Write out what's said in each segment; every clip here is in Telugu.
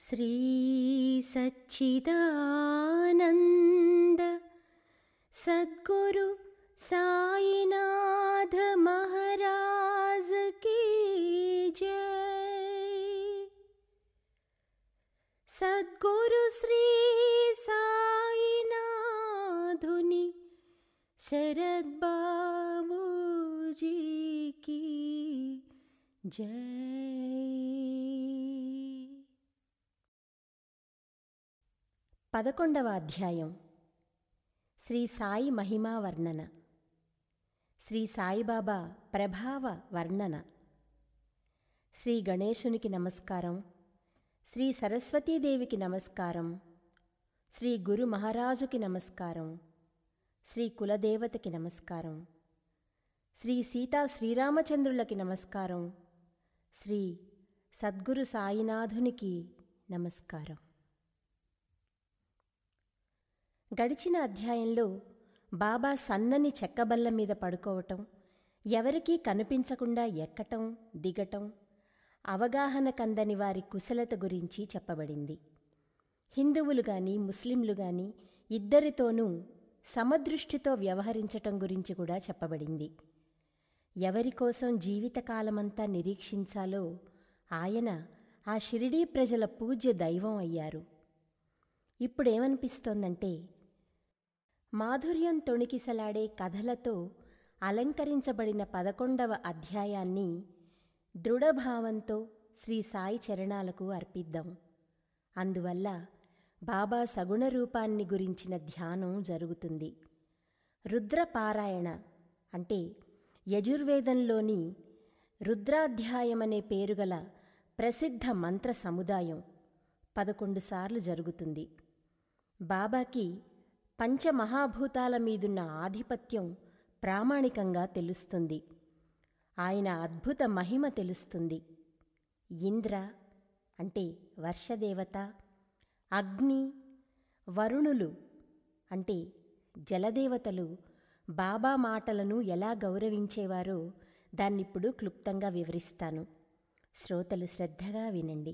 श्री सच्चिदानन्द सद्गुरु साईनाथ महाराज की जय सद्गुरु श्री साईनाथुनि शरद बाबूजी की जय పదకొండవ అధ్యాయం శ్రీ సాయి మహిమా వర్ణన శ్రీ సాయిబాబా ప్రభావ వర్ణన శ్రీ గణేశునికి నమస్కారం శ్రీ సరస్వతీదేవికి నమస్కారం శ్రీ గురు మహారాజుకి నమస్కారం శ్రీ కులదేవతకి నమస్కారం శ్రీ సీతా శ్రీరామచంద్రులకి నమస్కారం శ్రీ సద్గురు సాయినాథునికి నమస్కారం గడిచిన అధ్యాయంలో బాబా సన్నని చెక్కబల్ల మీద పడుకోవటం ఎవరికీ కనిపించకుండా ఎక్కటం దిగటం అవగాహన కందని వారి కుశలత గురించి చెప్పబడింది హిందువులు గాని ముస్లింలు గాని ఇద్దరితోనూ సమదృష్టితో వ్యవహరించటం గురించి కూడా చెప్పబడింది ఎవరి కోసం జీవితకాలమంతా నిరీక్షించాలో ఆయన ఆ షిరిడీ ప్రజల పూజ్య దైవం అయ్యారు ఇప్పుడేమనిపిస్తోందంటే మాధుర్యం తొణికిసలాడే కథలతో అలంకరించబడిన పదకొండవ అధ్యాయాన్ని దృఢభావంతో శ్రీ సాయి చరణాలకు అర్పిద్దాం అందువల్ల బాబా సగుణ రూపాన్ని గురించిన ధ్యానం జరుగుతుంది రుద్రపారాయణ అంటే యజుర్వేదంలోని రుద్రాధ్యాయమనే పేరుగల ప్రసిద్ధ మంత్ర సముదాయం పదకొండు సార్లు జరుగుతుంది బాబాకి పంచమహాభూతాల మీదున్న ఆధిపత్యం ప్రామాణికంగా తెలుస్తుంది ఆయన అద్భుత మహిమ తెలుస్తుంది ఇంద్ర అంటే వర్షదేవత అగ్ని వరుణులు అంటే జలదేవతలు బాబా మాటలను ఎలా గౌరవించేవారో దాన్నిప్పుడు క్లుప్తంగా వివరిస్తాను శ్రోతలు శ్రద్ధగా వినండి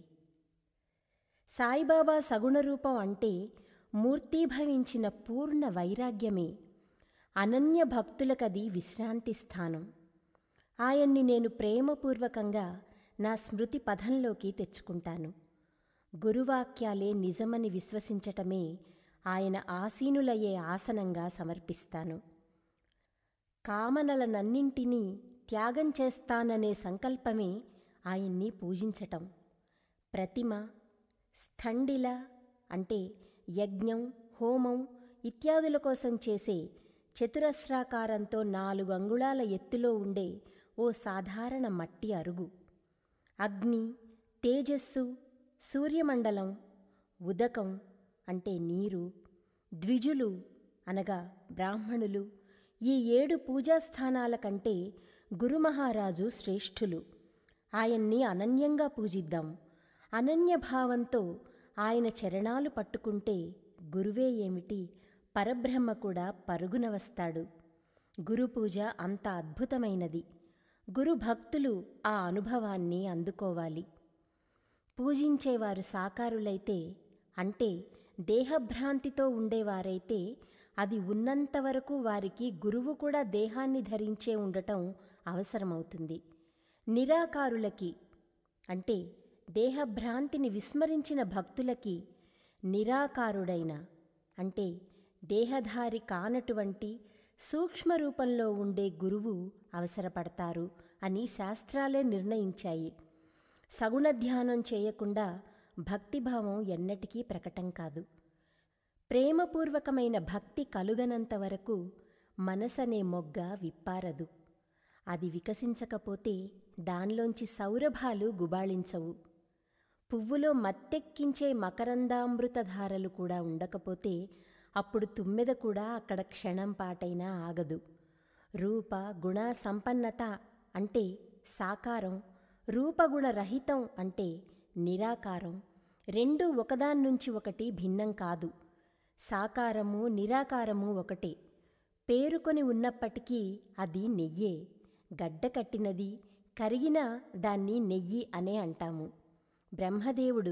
సాయిబాబా సగుణ రూపం అంటే మూర్తీభవించిన పూర్ణ వైరాగ్యమే అనన్య భక్తులకది విశ్రాంతి స్థానం ఆయన్ని నేను ప్రేమపూర్వకంగా నా స్మృతి పథంలోకి తెచ్చుకుంటాను గురువాక్యాలే నిజమని విశ్వసించటమే ఆయన ఆసీనులయ్యే ఆసనంగా సమర్పిస్తాను కామనలనన్నింటినీ త్యాగం చేస్తాననే సంకల్పమే ఆయన్ని పూజించటం ప్రతిమ స్థండిల అంటే యజ్ఞం హోమం ఇత్యాదుల కోసం చేసే చతురస్రాకారంతో నాలుగు అంగుళాల ఎత్తులో ఉండే ఓ సాధారణ మట్టి అరుగు అగ్ని తేజస్సు సూర్యమండలం ఉదకం అంటే నీరు ద్విజులు అనగా బ్రాహ్మణులు ఈ ఏడు పూజాస్థానాల కంటే గురుమహారాజు శ్రేష్ఠులు ఆయన్ని అనన్యంగా పూజిద్దాం అనన్యభావంతో ఆయన చరణాలు పట్టుకుంటే గురువే ఏమిటి పరబ్రహ్మ కూడా పరుగున వస్తాడు గురుపూజ అంత అద్భుతమైనది గురు భక్తులు ఆ అనుభవాన్ని అందుకోవాలి పూజించేవారు సాకారులైతే అంటే దేహభ్రాంతితో ఉండేవారైతే అది ఉన్నంతవరకు వారికి గురువు కూడా దేహాన్ని ధరించే ఉండటం అవసరమవుతుంది నిరాకారులకి అంటే దేహభ్రాంతిని విస్మరించిన భక్తులకి నిరాకారుడైన అంటే దేహధారి కానటువంటి సూక్ష్మరూపంలో ఉండే గురువు అవసరపడతారు అని శాస్త్రాలే నిర్ణయించాయి సగుణ ధ్యానం చేయకుండా భక్తిభావం ఎన్నటికీ ప్రకటం కాదు ప్రేమపూర్వకమైన భక్తి కలుగనంత వరకు మనసనే మొగ్గ విప్పారదు అది వికసించకపోతే దానిలోంచి సౌరభాలు గుబాళించవు పువ్వులో మత్తెక్కించే మకరందామృతధారలు కూడా ఉండకపోతే అప్పుడు తుమ్మెద కూడా అక్కడ క్షణం పాటైనా ఆగదు రూప గుణ సంపన్నత అంటే సాకారం రూపగుణ రహితం అంటే నిరాకారం రెండు ఒకదాన్నుంచి ఒకటి భిన్నం కాదు సాకారము నిరాకారము ఒకటే పేరుకొని ఉన్నప్పటికీ అది నెయ్యే గడ్డ కట్టినది కరిగినా దాన్ని నెయ్యి అనే అంటాము బ్రహ్మదేవుడు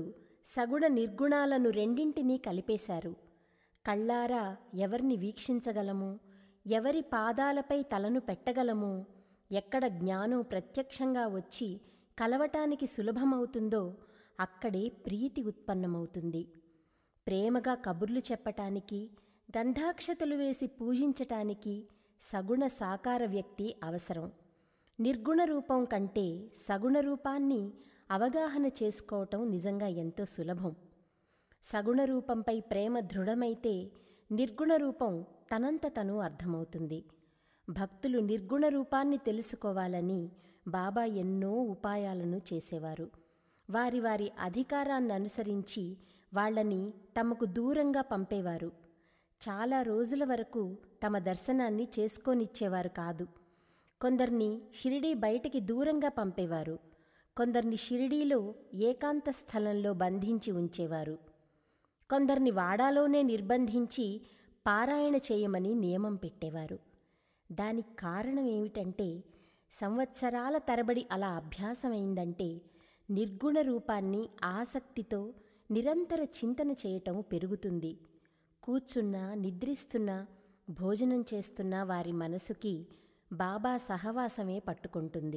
సగుణ నిర్గుణాలను రెండింటినీ కలిపేశారు కళ్ళారా ఎవరిని వీక్షించగలము ఎవరి పాదాలపై తలను పెట్టగలము ఎక్కడ జ్ఞానం ప్రత్యక్షంగా వచ్చి కలవటానికి సులభమవుతుందో అక్కడే ప్రీతి ఉత్పన్నమవుతుంది ప్రేమగా కబుర్లు చెప్పటానికి గంధాక్షతలు వేసి పూజించటానికి సగుణ సాకార వ్యక్తి అవసరం నిర్గుణ రూపం కంటే సగుణ రూపాన్ని అవగాహన చేసుకోవటం నిజంగా ఎంతో సులభం సగుణ రూపంపై ప్రేమ దృఢమైతే నిర్గుణ రూపం తనంత తను అర్థమవుతుంది భక్తులు నిర్గుణ రూపాన్ని తెలుసుకోవాలని బాబా ఎన్నో ఉపాయాలను చేసేవారు వారి వారి అధికారాన్ని అనుసరించి వాళ్ళని తమకు దూరంగా పంపేవారు చాలా రోజుల వరకు తమ దర్శనాన్ని చేసుకోనిచ్చేవారు కాదు కొందరిని షిరిడీ బయటికి దూరంగా పంపేవారు కొందరిని షిరిడీలో ఏకాంత స్థలంలో బంధించి ఉంచేవారు కొందరిని వాడాలోనే నిర్బంధించి పారాయణ చేయమని నియమం పెట్టేవారు దానికి కారణం ఏమిటంటే సంవత్సరాల తరబడి అలా అభ్యాసమైందంటే నిర్గుణ రూపాన్ని ఆసక్తితో నిరంతర చింతన చేయటం పెరుగుతుంది కూర్చున్నా నిద్రిస్తున్నా భోజనం చేస్తున్న వారి మనసుకి బాబా సహవాసమే పట్టుకుంటుంది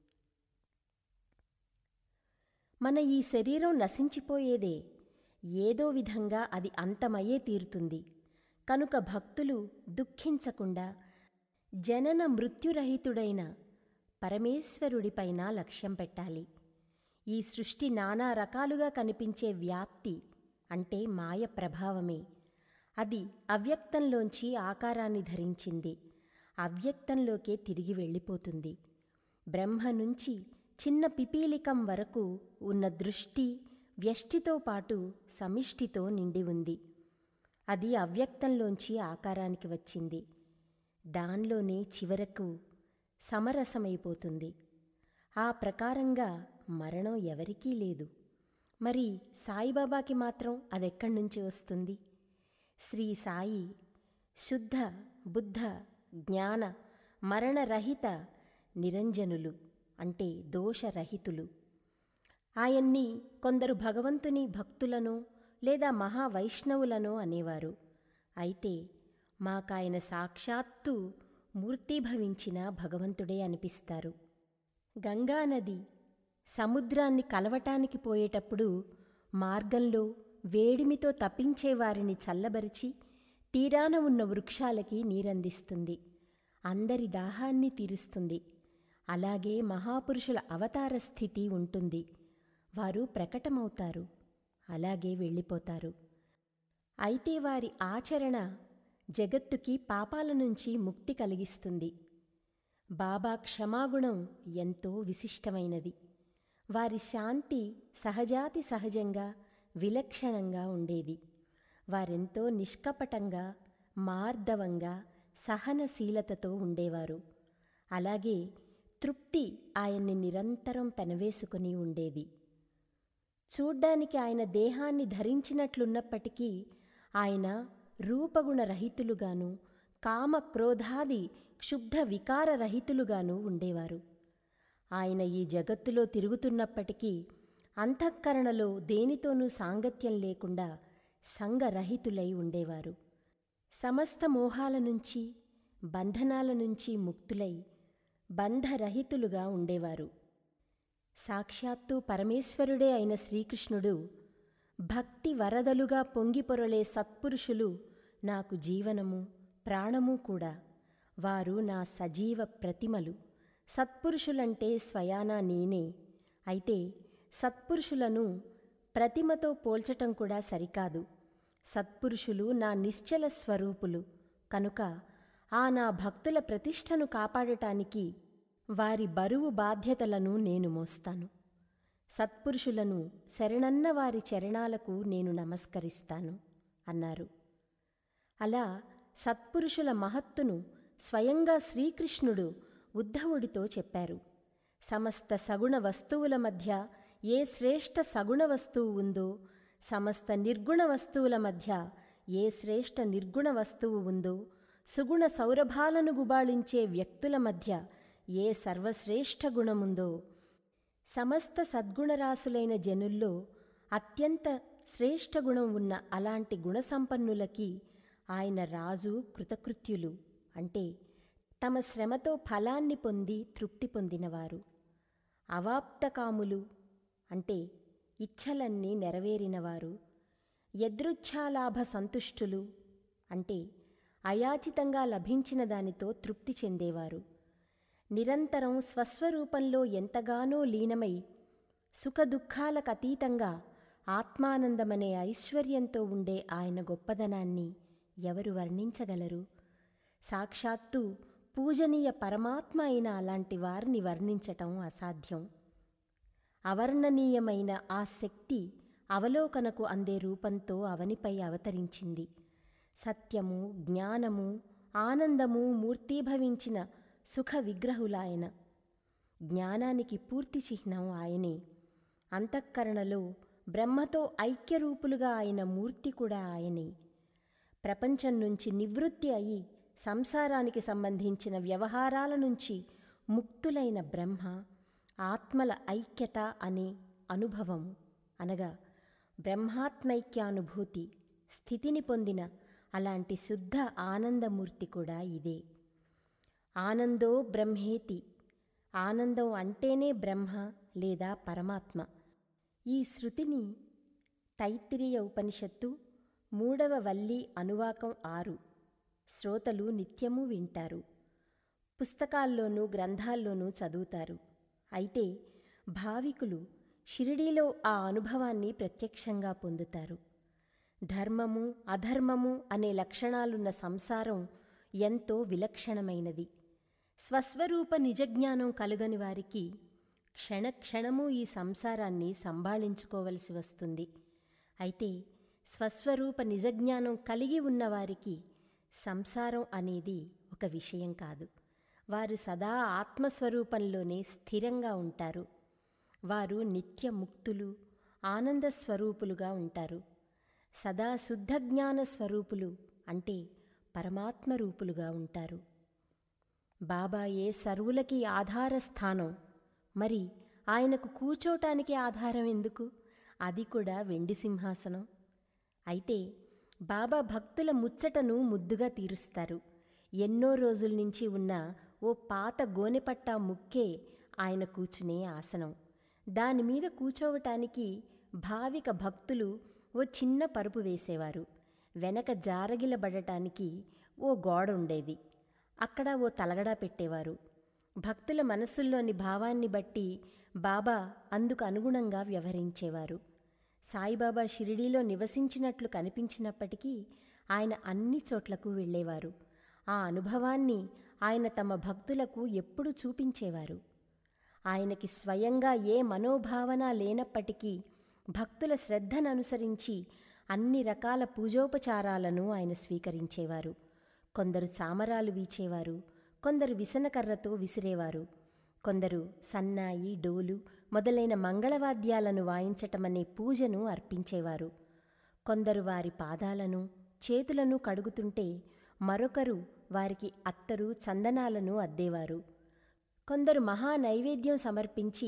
మన ఈ శరీరం నశించిపోయేదే ఏదో విధంగా అది అంతమయ్యే తీరుతుంది కనుక భక్తులు దుఃఖించకుండా జనన మృత్యురహితుడైన పరమేశ్వరుడిపైన లక్ష్యం పెట్టాలి ఈ సృష్టి నానా రకాలుగా కనిపించే వ్యాప్తి అంటే మాయ ప్రభావమే అది అవ్యక్తంలోంచి ఆకారాన్ని ధరించింది అవ్యక్తంలోకే తిరిగి వెళ్ళిపోతుంది బ్రహ్మ నుంచి చిన్న పిపీలికం వరకు ఉన్న దృష్టి వ్యష్టితో పాటు సమిష్టితో నిండి ఉంది అది అవ్యక్తంలోంచి ఆకారానికి వచ్చింది దానిలోనే చివరకు సమరసమైపోతుంది ఆ ప్రకారంగా మరణం ఎవరికీ లేదు మరి సాయిబాబాకి మాత్రం అదెక్కడి నుంచి వస్తుంది శ్రీ సాయి శుద్ధ బుద్ధ జ్ఞాన మరణరహిత నిరంజనులు అంటే దోషరహితులు ఆయన్ని కొందరు భగవంతుని భక్తులను లేదా మహావైష్ణవులను అనేవారు అయితే మాకాయన సాక్షాత్తు మూర్తీభవించిన భగవంతుడే అనిపిస్తారు గంగానది సముద్రాన్ని కలవటానికి పోయేటప్పుడు మార్గంలో వేడిమితో తప్పించేవారిని చల్లబరిచి తీరాన ఉన్న వృక్షాలకి నీరందిస్తుంది అందరి దాహాన్ని తీరుస్తుంది అలాగే మహాపురుషుల అవతార స్థితి ఉంటుంది వారు ప్రకటమవుతారు అలాగే వెళ్ళిపోతారు అయితే వారి ఆచరణ జగత్తుకి పాపాల నుంచి ముక్తి కలిగిస్తుంది బాబా క్షమాగుణం ఎంతో విశిష్టమైనది వారి శాంతి సహజాతి సహజంగా విలక్షణంగా ఉండేది వారెంతో నిష్కపటంగా మార్దవంగా సహనశీలతతో ఉండేవారు అలాగే తృప్తి ఆయన్ని నిరంతరం పెనవేసుకుని ఉండేది చూడ్డానికి ఆయన దేహాన్ని ధరించినట్లున్నప్పటికీ ఆయన రూపగుణ రహితులుగాను కామ క్రోధాది క్షుబ్ధ వికార రహితులుగాను ఉండేవారు ఆయన ఈ జగత్తులో తిరుగుతున్నప్పటికీ అంతఃకరణలో దేనితోనూ సాంగత్యం లేకుండా సంగరహితులై ఉండేవారు సమస్త మోహాల నుంచి బంధనాల నుంచి ముక్తులై బంధరహితులుగా ఉండేవారు సాక్షాత్తు పరమేశ్వరుడే అయిన శ్రీకృష్ణుడు భక్తి వరదలుగా పొంగిపొరలే సత్పురుషులు నాకు జీవనము ప్రాణము కూడా వారు నా సజీవ ప్రతిమలు సత్పురుషులంటే స్వయానా నేనే అయితే సత్పురుషులను ప్రతిమతో పోల్చటం కూడా సరికాదు సత్పురుషులు నా నిశ్చల స్వరూపులు కనుక ఆ నా భక్తుల ప్రతిష్టను కాపాడటానికి వారి బరువు బాధ్యతలను నేను మోస్తాను సత్పురుషులను శరణన్న వారి చరణాలకు నేను నమస్కరిస్తాను అన్నారు అలా సత్పురుషుల మహత్తును స్వయంగా శ్రీకృష్ణుడు ఉద్ధవుడితో చెప్పారు సమస్త సగుణ వస్తువుల మధ్య ఏ శ్రేష్ఠ సగుణ వస్తువు ఉందో సమస్త నిర్గుణ వస్తువుల మధ్య ఏ శ్రేష్ఠ నిర్గుణ వస్తువు ఉందో సుగుణ సౌరభాలను గుబాళించే వ్యక్తుల మధ్య ఏ సర్వశ్రేష్ఠ గుణముందో సమస్త సద్గుణరాశులైన జనుల్లో అత్యంత శ్రేష్ఠ గుణం ఉన్న అలాంటి గుణసంపన్నులకి ఆయన రాజు కృతకృత్యులు అంటే తమ శ్రమతో ఫలాన్ని పొంది తృప్తి పొందినవారు అవాప్తకాములు అంటే ఇచ్ఛలన్నీ నెరవేరినవారు యదృచ్ఛాలాభ సంతుష్టులు అంటే అయాచితంగా లభించిన దానితో తృప్తి చెందేవారు నిరంతరం స్వస్వరూపంలో ఎంతగానో లీనమై సుఖదుఖాలకు అతీతంగా ఆత్మానందమనే ఐశ్వర్యంతో ఉండే ఆయన గొప్పదనాన్ని ఎవరు వర్ణించగలరు సాక్షాత్తు పూజనీయ పరమాత్మ అయిన అలాంటి వారిని వర్ణించటం అసాధ్యం అవర్ణనీయమైన ఆ శక్తి అవలోకనకు అందే రూపంతో అవనిపై అవతరించింది సత్యము జ్ఞానము ఆనందము మూర్తీభవించిన సుఖ విగ్రహులాయన జ్ఞానానికి పూర్తి చిహ్నం ఆయనే అంతఃకరణలో బ్రహ్మతో ఐక్యరూపులుగా ఆయన మూర్తి కూడా ఆయనే ప్రపంచం నుంచి నివృత్తి అయి సంసారానికి సంబంధించిన వ్యవహారాల నుంచి ముక్తులైన బ్రహ్మ ఆత్మల ఐక్యత అనే అనుభవం అనగా బ్రహ్మాత్మైక్యానుభూతి స్థితిని పొందిన అలాంటి శుద్ధ ఆనందమూర్తి కూడా ఇదే ఆనందో బ్రహ్మేతి ఆనందం అంటేనే బ్రహ్మ లేదా పరమాత్మ ఈ శృతిని తైత్తిరీయ ఉపనిషత్తు మూడవ వల్లి అనువాకం ఆరు శ్రోతలు నిత్యము వింటారు పుస్తకాల్లోనూ గ్రంథాల్లోనూ చదువుతారు అయితే భావికులు షిరిడీలో ఆ అనుభవాన్ని ప్రత్యక్షంగా పొందుతారు ధర్మము అధర్మము అనే లక్షణాలున్న సంసారం ఎంతో విలక్షణమైనది స్వస్వరూప నిజజ్ఞానం కలుగని వారికి క్షణక్షణము ఈ సంసారాన్ని సంభాళించుకోవలసి వస్తుంది అయితే స్వస్వరూప నిజజ్ఞానం కలిగి ఉన్నవారికి సంసారం అనేది ఒక విషయం కాదు వారు సదా ఆత్మస్వరూపంలోనే స్థిరంగా ఉంటారు వారు నిత్య ముక్తులు ఆనంద స్వరూపులుగా ఉంటారు సదా శుద్ధ జ్ఞాన స్వరూపులు అంటే పరమాత్మ రూపులుగా ఉంటారు బాబాయే సర్వులకి ఆధార స్థానం మరి ఆయనకు కూచోటానికి ఆధారం ఎందుకు అది కూడా వెండి సింహాసనం అయితే బాబా భక్తుల ముచ్చటను ముద్దుగా తీరుస్తారు ఎన్నో రోజుల నుంచి ఉన్న ఓ పాత గోనెపట్టా ముక్కే ఆయన కూర్చునే ఆసనం దానిమీద కూచోవటానికి భావిక భక్తులు ఓ చిన్న పరుపు వేసేవారు వెనక జారగిలబడటానికి ఓ గోడ ఉండేది అక్కడ ఓ తలగడా పెట్టేవారు భక్తుల మనస్సుల్లోని భావాన్ని బట్టి బాబా అందుకు అనుగుణంగా వ్యవహరించేవారు సాయిబాబా షిరిడీలో నివసించినట్లు కనిపించినప్పటికీ ఆయన అన్ని చోట్లకు వెళ్ళేవారు ఆ అనుభవాన్ని ఆయన తమ భక్తులకు ఎప్పుడూ చూపించేవారు ఆయనకి స్వయంగా ఏ మనోభావన లేనప్పటికీ భక్తుల శ్రద్ధను అనుసరించి అన్ని రకాల పూజోపచారాలను ఆయన స్వీకరించేవారు కొందరు చామరాలు వీచేవారు కొందరు విసనకర్రతో విసిరేవారు కొందరు సన్నాయి డోలు మొదలైన మంగళవాద్యాలను వాయించటమనే పూజను అర్పించేవారు కొందరు వారి పాదాలను చేతులను కడుగుతుంటే మరొకరు వారికి అత్తరు చందనాలను అద్దేవారు కొందరు మహా నైవేద్యం సమర్పించి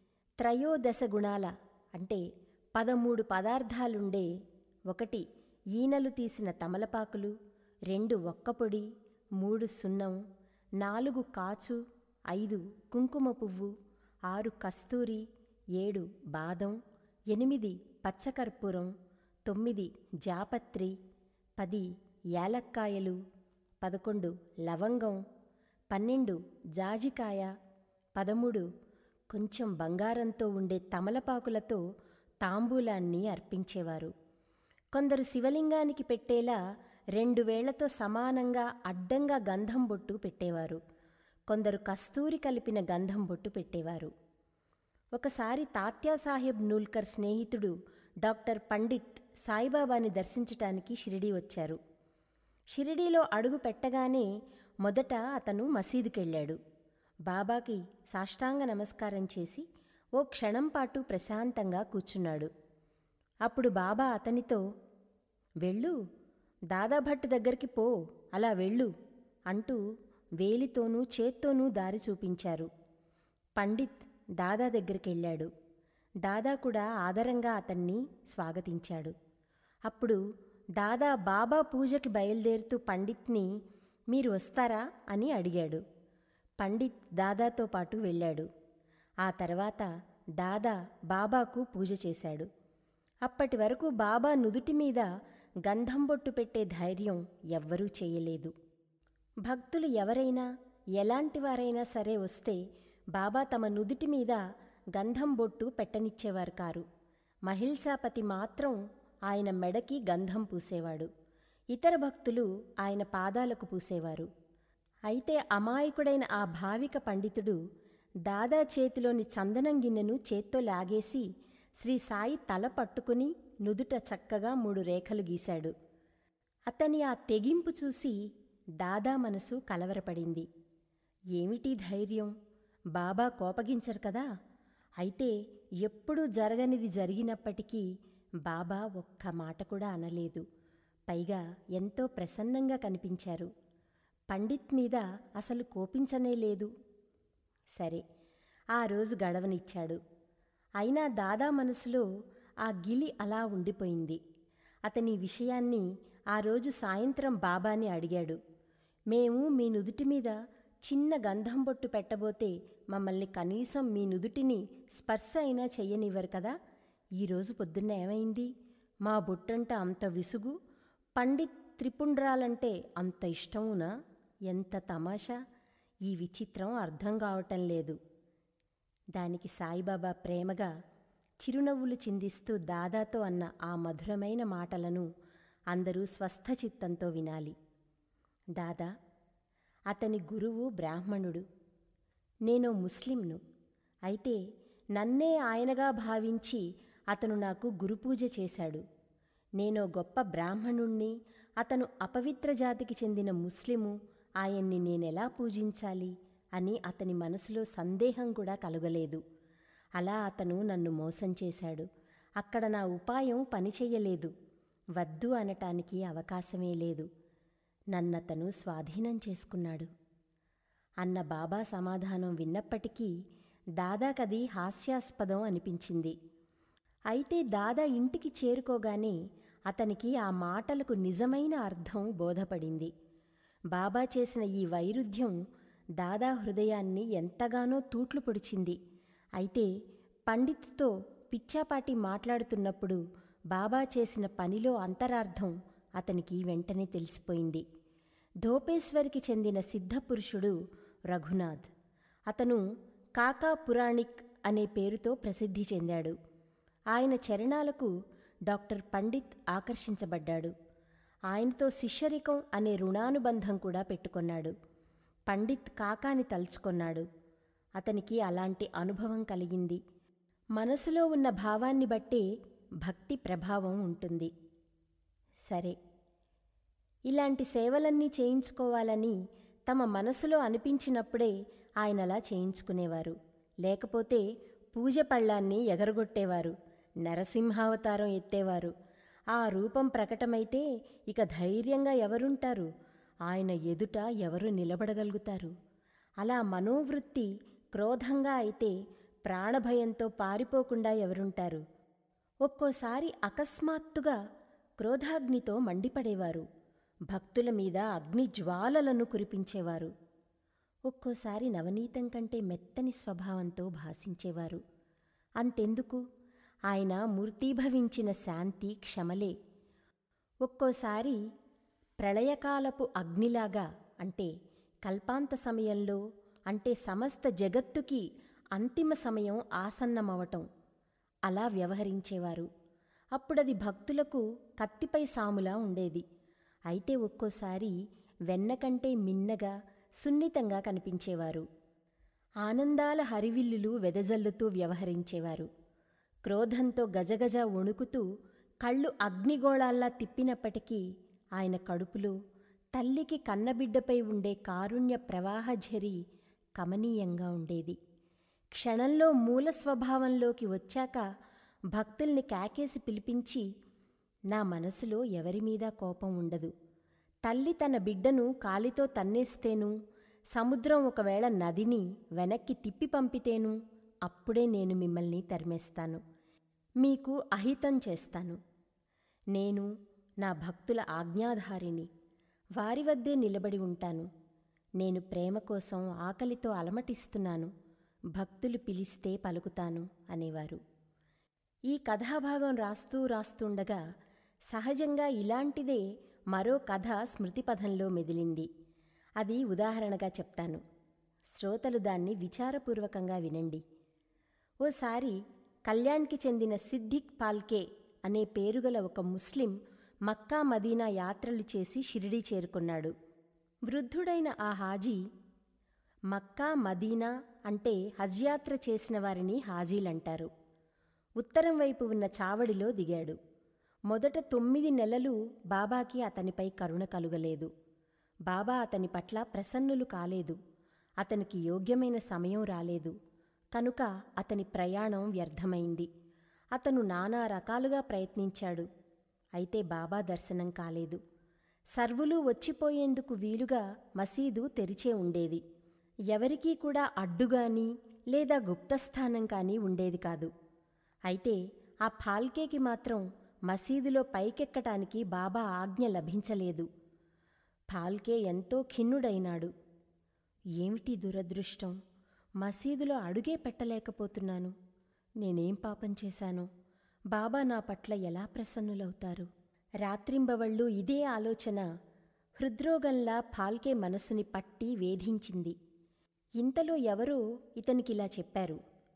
త్రయోదశ గుణాల అంటే పదమూడు పదార్థాలుండే ఒకటి ఈనలు తీసిన తమలపాకులు రెండు ఒక్కపొడి మూడు సున్నం నాలుగు కాచు ఐదు కుంకుమ పువ్వు ఆరు కస్తూరి ఏడు బాదం ఎనిమిది పచ్చకర్పూరం తొమ్మిది జాపత్రి పది యాలక్కాయలు పదకొండు లవంగం పన్నెండు జాజికాయ పదమూడు కొంచెం బంగారంతో ఉండే తమలపాకులతో తాంబూలాన్ని అర్పించేవారు కొందరు శివలింగానికి పెట్టేలా రెండు వేళ్లతో సమానంగా అడ్డంగా గంధం బొట్టు పెట్టేవారు కొందరు కస్తూరి కలిపిన గంధం బొట్టు పెట్టేవారు ఒకసారి తాత్యాసాహెబ్ నూల్కర్ స్నేహితుడు డాక్టర్ పండిత్ సాయిబాబాని దర్శించటానికి షిరిడీ వచ్చారు షిరిడీలో అడుగు పెట్టగానే మొదట అతను మసీదుకెళ్ళాడు బాబాకి సాష్టాంగ నమస్కారం చేసి ఓ క్షణం పాటు ప్రశాంతంగా కూర్చున్నాడు అప్పుడు బాబా అతనితో వెళ్ళు దాదాభట్ దగ్గరికి పో అలా వెళ్ళు అంటూ వేలితోనూ చేత్తోనూ దారి చూపించారు పండిత్ దాదా దగ్గరికి వెళ్ళాడు దాదా కూడా ఆదరంగా అతన్ని స్వాగతించాడు అప్పుడు దాదా బాబా పూజకి బయలుదేరుతూ పండిత్ని మీరు వస్తారా అని అడిగాడు పండిత్ దాదాతో పాటు వెళ్ళాడు ఆ తర్వాత దాదా బాబాకు పూజ చేశాడు అప్పటి వరకు బాబా నుదుటి మీద గంధం బొట్టు పెట్టే ధైర్యం ఎవ్వరూ చేయలేదు భక్తులు ఎవరైనా ఎలాంటి వారైనా సరే వస్తే బాబా తమ నుదుటి మీద గంధం బొట్టు పెట్టనిచ్చేవారు కారు మహిల్సాపతి మాత్రం ఆయన మెడకి గంధం పూసేవాడు ఇతర భక్తులు ఆయన పాదాలకు పూసేవారు అయితే అమాయకుడైన ఆ భావిక పండితుడు దాదా చేతిలోని చందనం గిన్నెను చేత్తో లాగేసి శ్రీ సాయి తల పట్టుకుని నుదుట చక్కగా మూడు రేఖలు గీశాడు అతని ఆ తెగింపు చూసి దాదా మనసు కలవరపడింది ఏమిటి ధైర్యం బాబా కోపగించరు కదా అయితే ఎప్పుడూ జరగనిది జరిగినప్పటికీ బాబా ఒక్క మాట కూడా అనలేదు పైగా ఎంతో ప్రసన్నంగా కనిపించారు పండిత్ మీద అసలు కోపించనే లేదు సరే ఆ రోజు గడవనిచ్చాడు అయినా దాదా మనసులో ఆ గిలి అలా ఉండిపోయింది అతని విషయాన్ని ఆ రోజు సాయంత్రం బాబాని అడిగాడు మేము మీ నుదుటి మీద చిన్న గంధం బొట్టు పెట్టబోతే మమ్మల్ని కనీసం మీ నుదుటిని స్పర్శ అయినా చెయ్యనివ్వరు కదా ఈరోజు పొద్దున్న ఏమైంది మా బొట్టంట అంత విసుగు పండిత్ త్రిపుండ్రాలంటే అంత ఇష్టమునా ఎంత తమాషా ఈ విచిత్రం అర్థం కావటం లేదు దానికి సాయిబాబా ప్రేమగా చిరునవ్వులు చిందిస్తూ దాదాతో అన్న ఆ మధురమైన మాటలను అందరూ స్వస్థచిత్తంతో వినాలి దాదా అతని గురువు బ్రాహ్మణుడు నేను ముస్లింను అయితే నన్నే ఆయనగా భావించి అతను నాకు గురుపూజ చేశాడు నేనో గొప్ప బ్రాహ్మణుణ్ణి అతను అపవిత్ర జాతికి చెందిన ముస్లిము ఆయన్ని నేనెలా పూజించాలి అని అతని మనసులో సందేహం కూడా కలుగలేదు అలా అతను నన్ను మోసం చేశాడు అక్కడ నా ఉపాయం పనిచెయ్యలేదు వద్దు అనటానికి అవకాశమే లేదు నన్నతను స్వాధీనం చేసుకున్నాడు అన్న బాబా సమాధానం విన్నప్పటికీ దాదాకది హాస్యాస్పదం అనిపించింది అయితే దాదా ఇంటికి చేరుకోగానే అతనికి ఆ మాటలకు నిజమైన అర్థం బోధపడింది బాబా చేసిన ఈ వైరుధ్యం దాదా హృదయాన్ని ఎంతగానో తూట్లు పొడిచింది అయితే పండిత్తో పిచ్చాపాటి మాట్లాడుతున్నప్పుడు బాబా చేసిన పనిలో అంతరార్థం అతనికి వెంటనే తెలిసిపోయింది ధోపేశ్వరికి చెందిన సిద్ధపురుషుడు రఘునాథ్ అతను కాకా పురాణిక్ అనే పేరుతో ప్రసిద్ధి చెందాడు ఆయన చరణాలకు డాక్టర్ పండిత్ ఆకర్షించబడ్డాడు ఆయనతో శిష్యరికం అనే రుణానుబంధం కూడా పెట్టుకొన్నాడు పండిత్ కాకాని తలుచుకొన్నాడు అతనికి అలాంటి అనుభవం కలిగింది మనసులో ఉన్న భావాన్ని బట్టే భక్తి ప్రభావం ఉంటుంది సరే ఇలాంటి సేవలన్నీ చేయించుకోవాలని తమ మనసులో అనిపించినప్పుడే ఆయనలా చేయించుకునేవారు లేకపోతే పూజ పళ్ళాన్ని ఎగరగొట్టేవారు నరసింహావతారం ఎత్తేవారు ఆ రూపం ప్రకటమైతే ఇక ధైర్యంగా ఎవరుంటారు ఆయన ఎదుట ఎవరు నిలబడగలుగుతారు అలా మనోవృత్తి క్రోధంగా అయితే ప్రాణభయంతో పారిపోకుండా ఎవరుంటారు ఒక్కోసారి అకస్మాత్తుగా క్రోధాగ్నితో మండిపడేవారు భక్తుల మీద అగ్ని జ్వాలలను కురిపించేవారు ఒక్కోసారి నవనీతం కంటే మెత్తని స్వభావంతో భాషించేవారు అంతెందుకు ఆయన మూర్తీభవించిన శాంతి క్షమలే ఒక్కోసారి ప్రళయకాలపు అగ్నిలాగా అంటే కల్పాంత సమయంలో అంటే సమస్త జగత్తుకి అంతిమ సమయం ఆసన్నమవటం అలా వ్యవహరించేవారు అప్పుడది భక్తులకు కత్తిపై సాములా ఉండేది అయితే ఒక్కోసారి వెన్నకంటే మిన్నగా సున్నితంగా కనిపించేవారు ఆనందాల హరివిల్లులు వెదజల్లుతూ వ్యవహరించేవారు క్రోధంతో గజగజ వణుకుతూ కళ్ళు అగ్నిగోళాల్లా తిప్పినప్పటికీ ఆయన కడుపులో తల్లికి కన్నబిడ్డపై ఉండే కారుణ్య ప్రవాహఝరి కమనీయంగా ఉండేది క్షణంలో మూల స్వభావంలోకి వచ్చాక భక్తుల్ని కాకేసి పిలిపించి నా మనసులో ఎవరి మీద కోపం ఉండదు తల్లి తన బిడ్డను కాలితో తన్నేస్తేను సముద్రం ఒకవేళ నదిని వెనక్కి తిప్పి పంపితేను అప్పుడే నేను మిమ్మల్ని తరిమేస్తాను మీకు అహితం చేస్తాను నేను నా భక్తుల ఆజ్ఞాధారిని వారి వద్దే నిలబడి ఉంటాను నేను ప్రేమ కోసం ఆకలితో అలమటిస్తున్నాను భక్తులు పిలిస్తే పలుకుతాను అనేవారు ఈ కథాభాగం రాస్తూ రాస్తుండగా సహజంగా ఇలాంటిదే మరో కథ స్మృతిపథంలో మెదిలింది అది ఉదాహరణగా చెప్తాను శ్రోతలు దాన్ని విచారపూర్వకంగా వినండి ఓసారి కళ్యాణ్కి చెందిన సిద్దిక్ పాల్కే అనే పేరుగల ఒక ముస్లిం మక్కా మదీనా యాత్రలు చేసి షిరిడీ చేరుకున్నాడు వృద్ధుడైన ఆ హాజీ మక్కా మదీనా అంటే హజ్ యాత్ర చేసిన వారిని హాజీలంటారు ఉత్తరం వైపు ఉన్న చావడిలో దిగాడు మొదట తొమ్మిది నెలలు బాబాకి అతనిపై కరుణ కలుగలేదు బాబా అతని పట్ల ప్రసన్నులు కాలేదు అతనికి యోగ్యమైన సమయం రాలేదు కనుక అతని ప్రయాణం వ్యర్థమైంది అతను నానా రకాలుగా ప్రయత్నించాడు అయితే బాబా దర్శనం కాలేదు సర్వులు వచ్చిపోయేందుకు వీలుగా మసీదు తెరిచే ఉండేది ఎవరికీ కూడా అడ్డుగాని లేదా గుప్తస్థానం కానీ ఉండేది కాదు అయితే ఆ ఫాల్కేకి మాత్రం మసీదులో పైకెక్కటానికి బాబా ఆజ్ఞ లభించలేదు ఫాల్కే ఎంతో ఖిన్నుడైనాడు ఏమిటి దురదృష్టం మసీదులో అడుగే పెట్టలేకపోతున్నాను నేనేం పాపం చేశానో బాబా నా పట్ల ఎలా ప్రసన్నులవుతారు రాత్రింబవళ్ళు ఇదే ఆలోచన హృద్రోగంలా ఫాల్కే మనసుని పట్టి వేధించింది ఇంతలో ఎవరో ఇతనికిలా చెప్పారు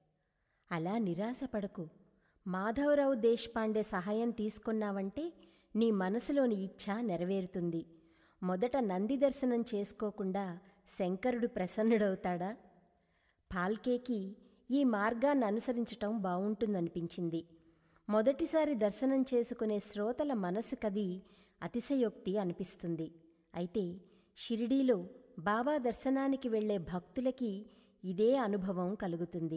అలా నిరాశపడకు మాధవరావు దేశ్పాండే సహాయం తీసుకున్నావంటే నీ మనసులోని ఇచ్ఛ నెరవేరుతుంది మొదట నంది దర్శనం చేసుకోకుండా శంకరుడు ప్రసన్నుడవుతాడా పాల్కేకి ఈ మార్గాన్ని అనుసరించటం బావుంటుందనిపించింది మొదటిసారి దర్శనం చేసుకునే శ్రోతల మనసు కది అతిశయోక్తి అనిపిస్తుంది అయితే షిరిడీలో బాబా దర్శనానికి వెళ్లే భక్తులకి ఇదే అనుభవం కలుగుతుంది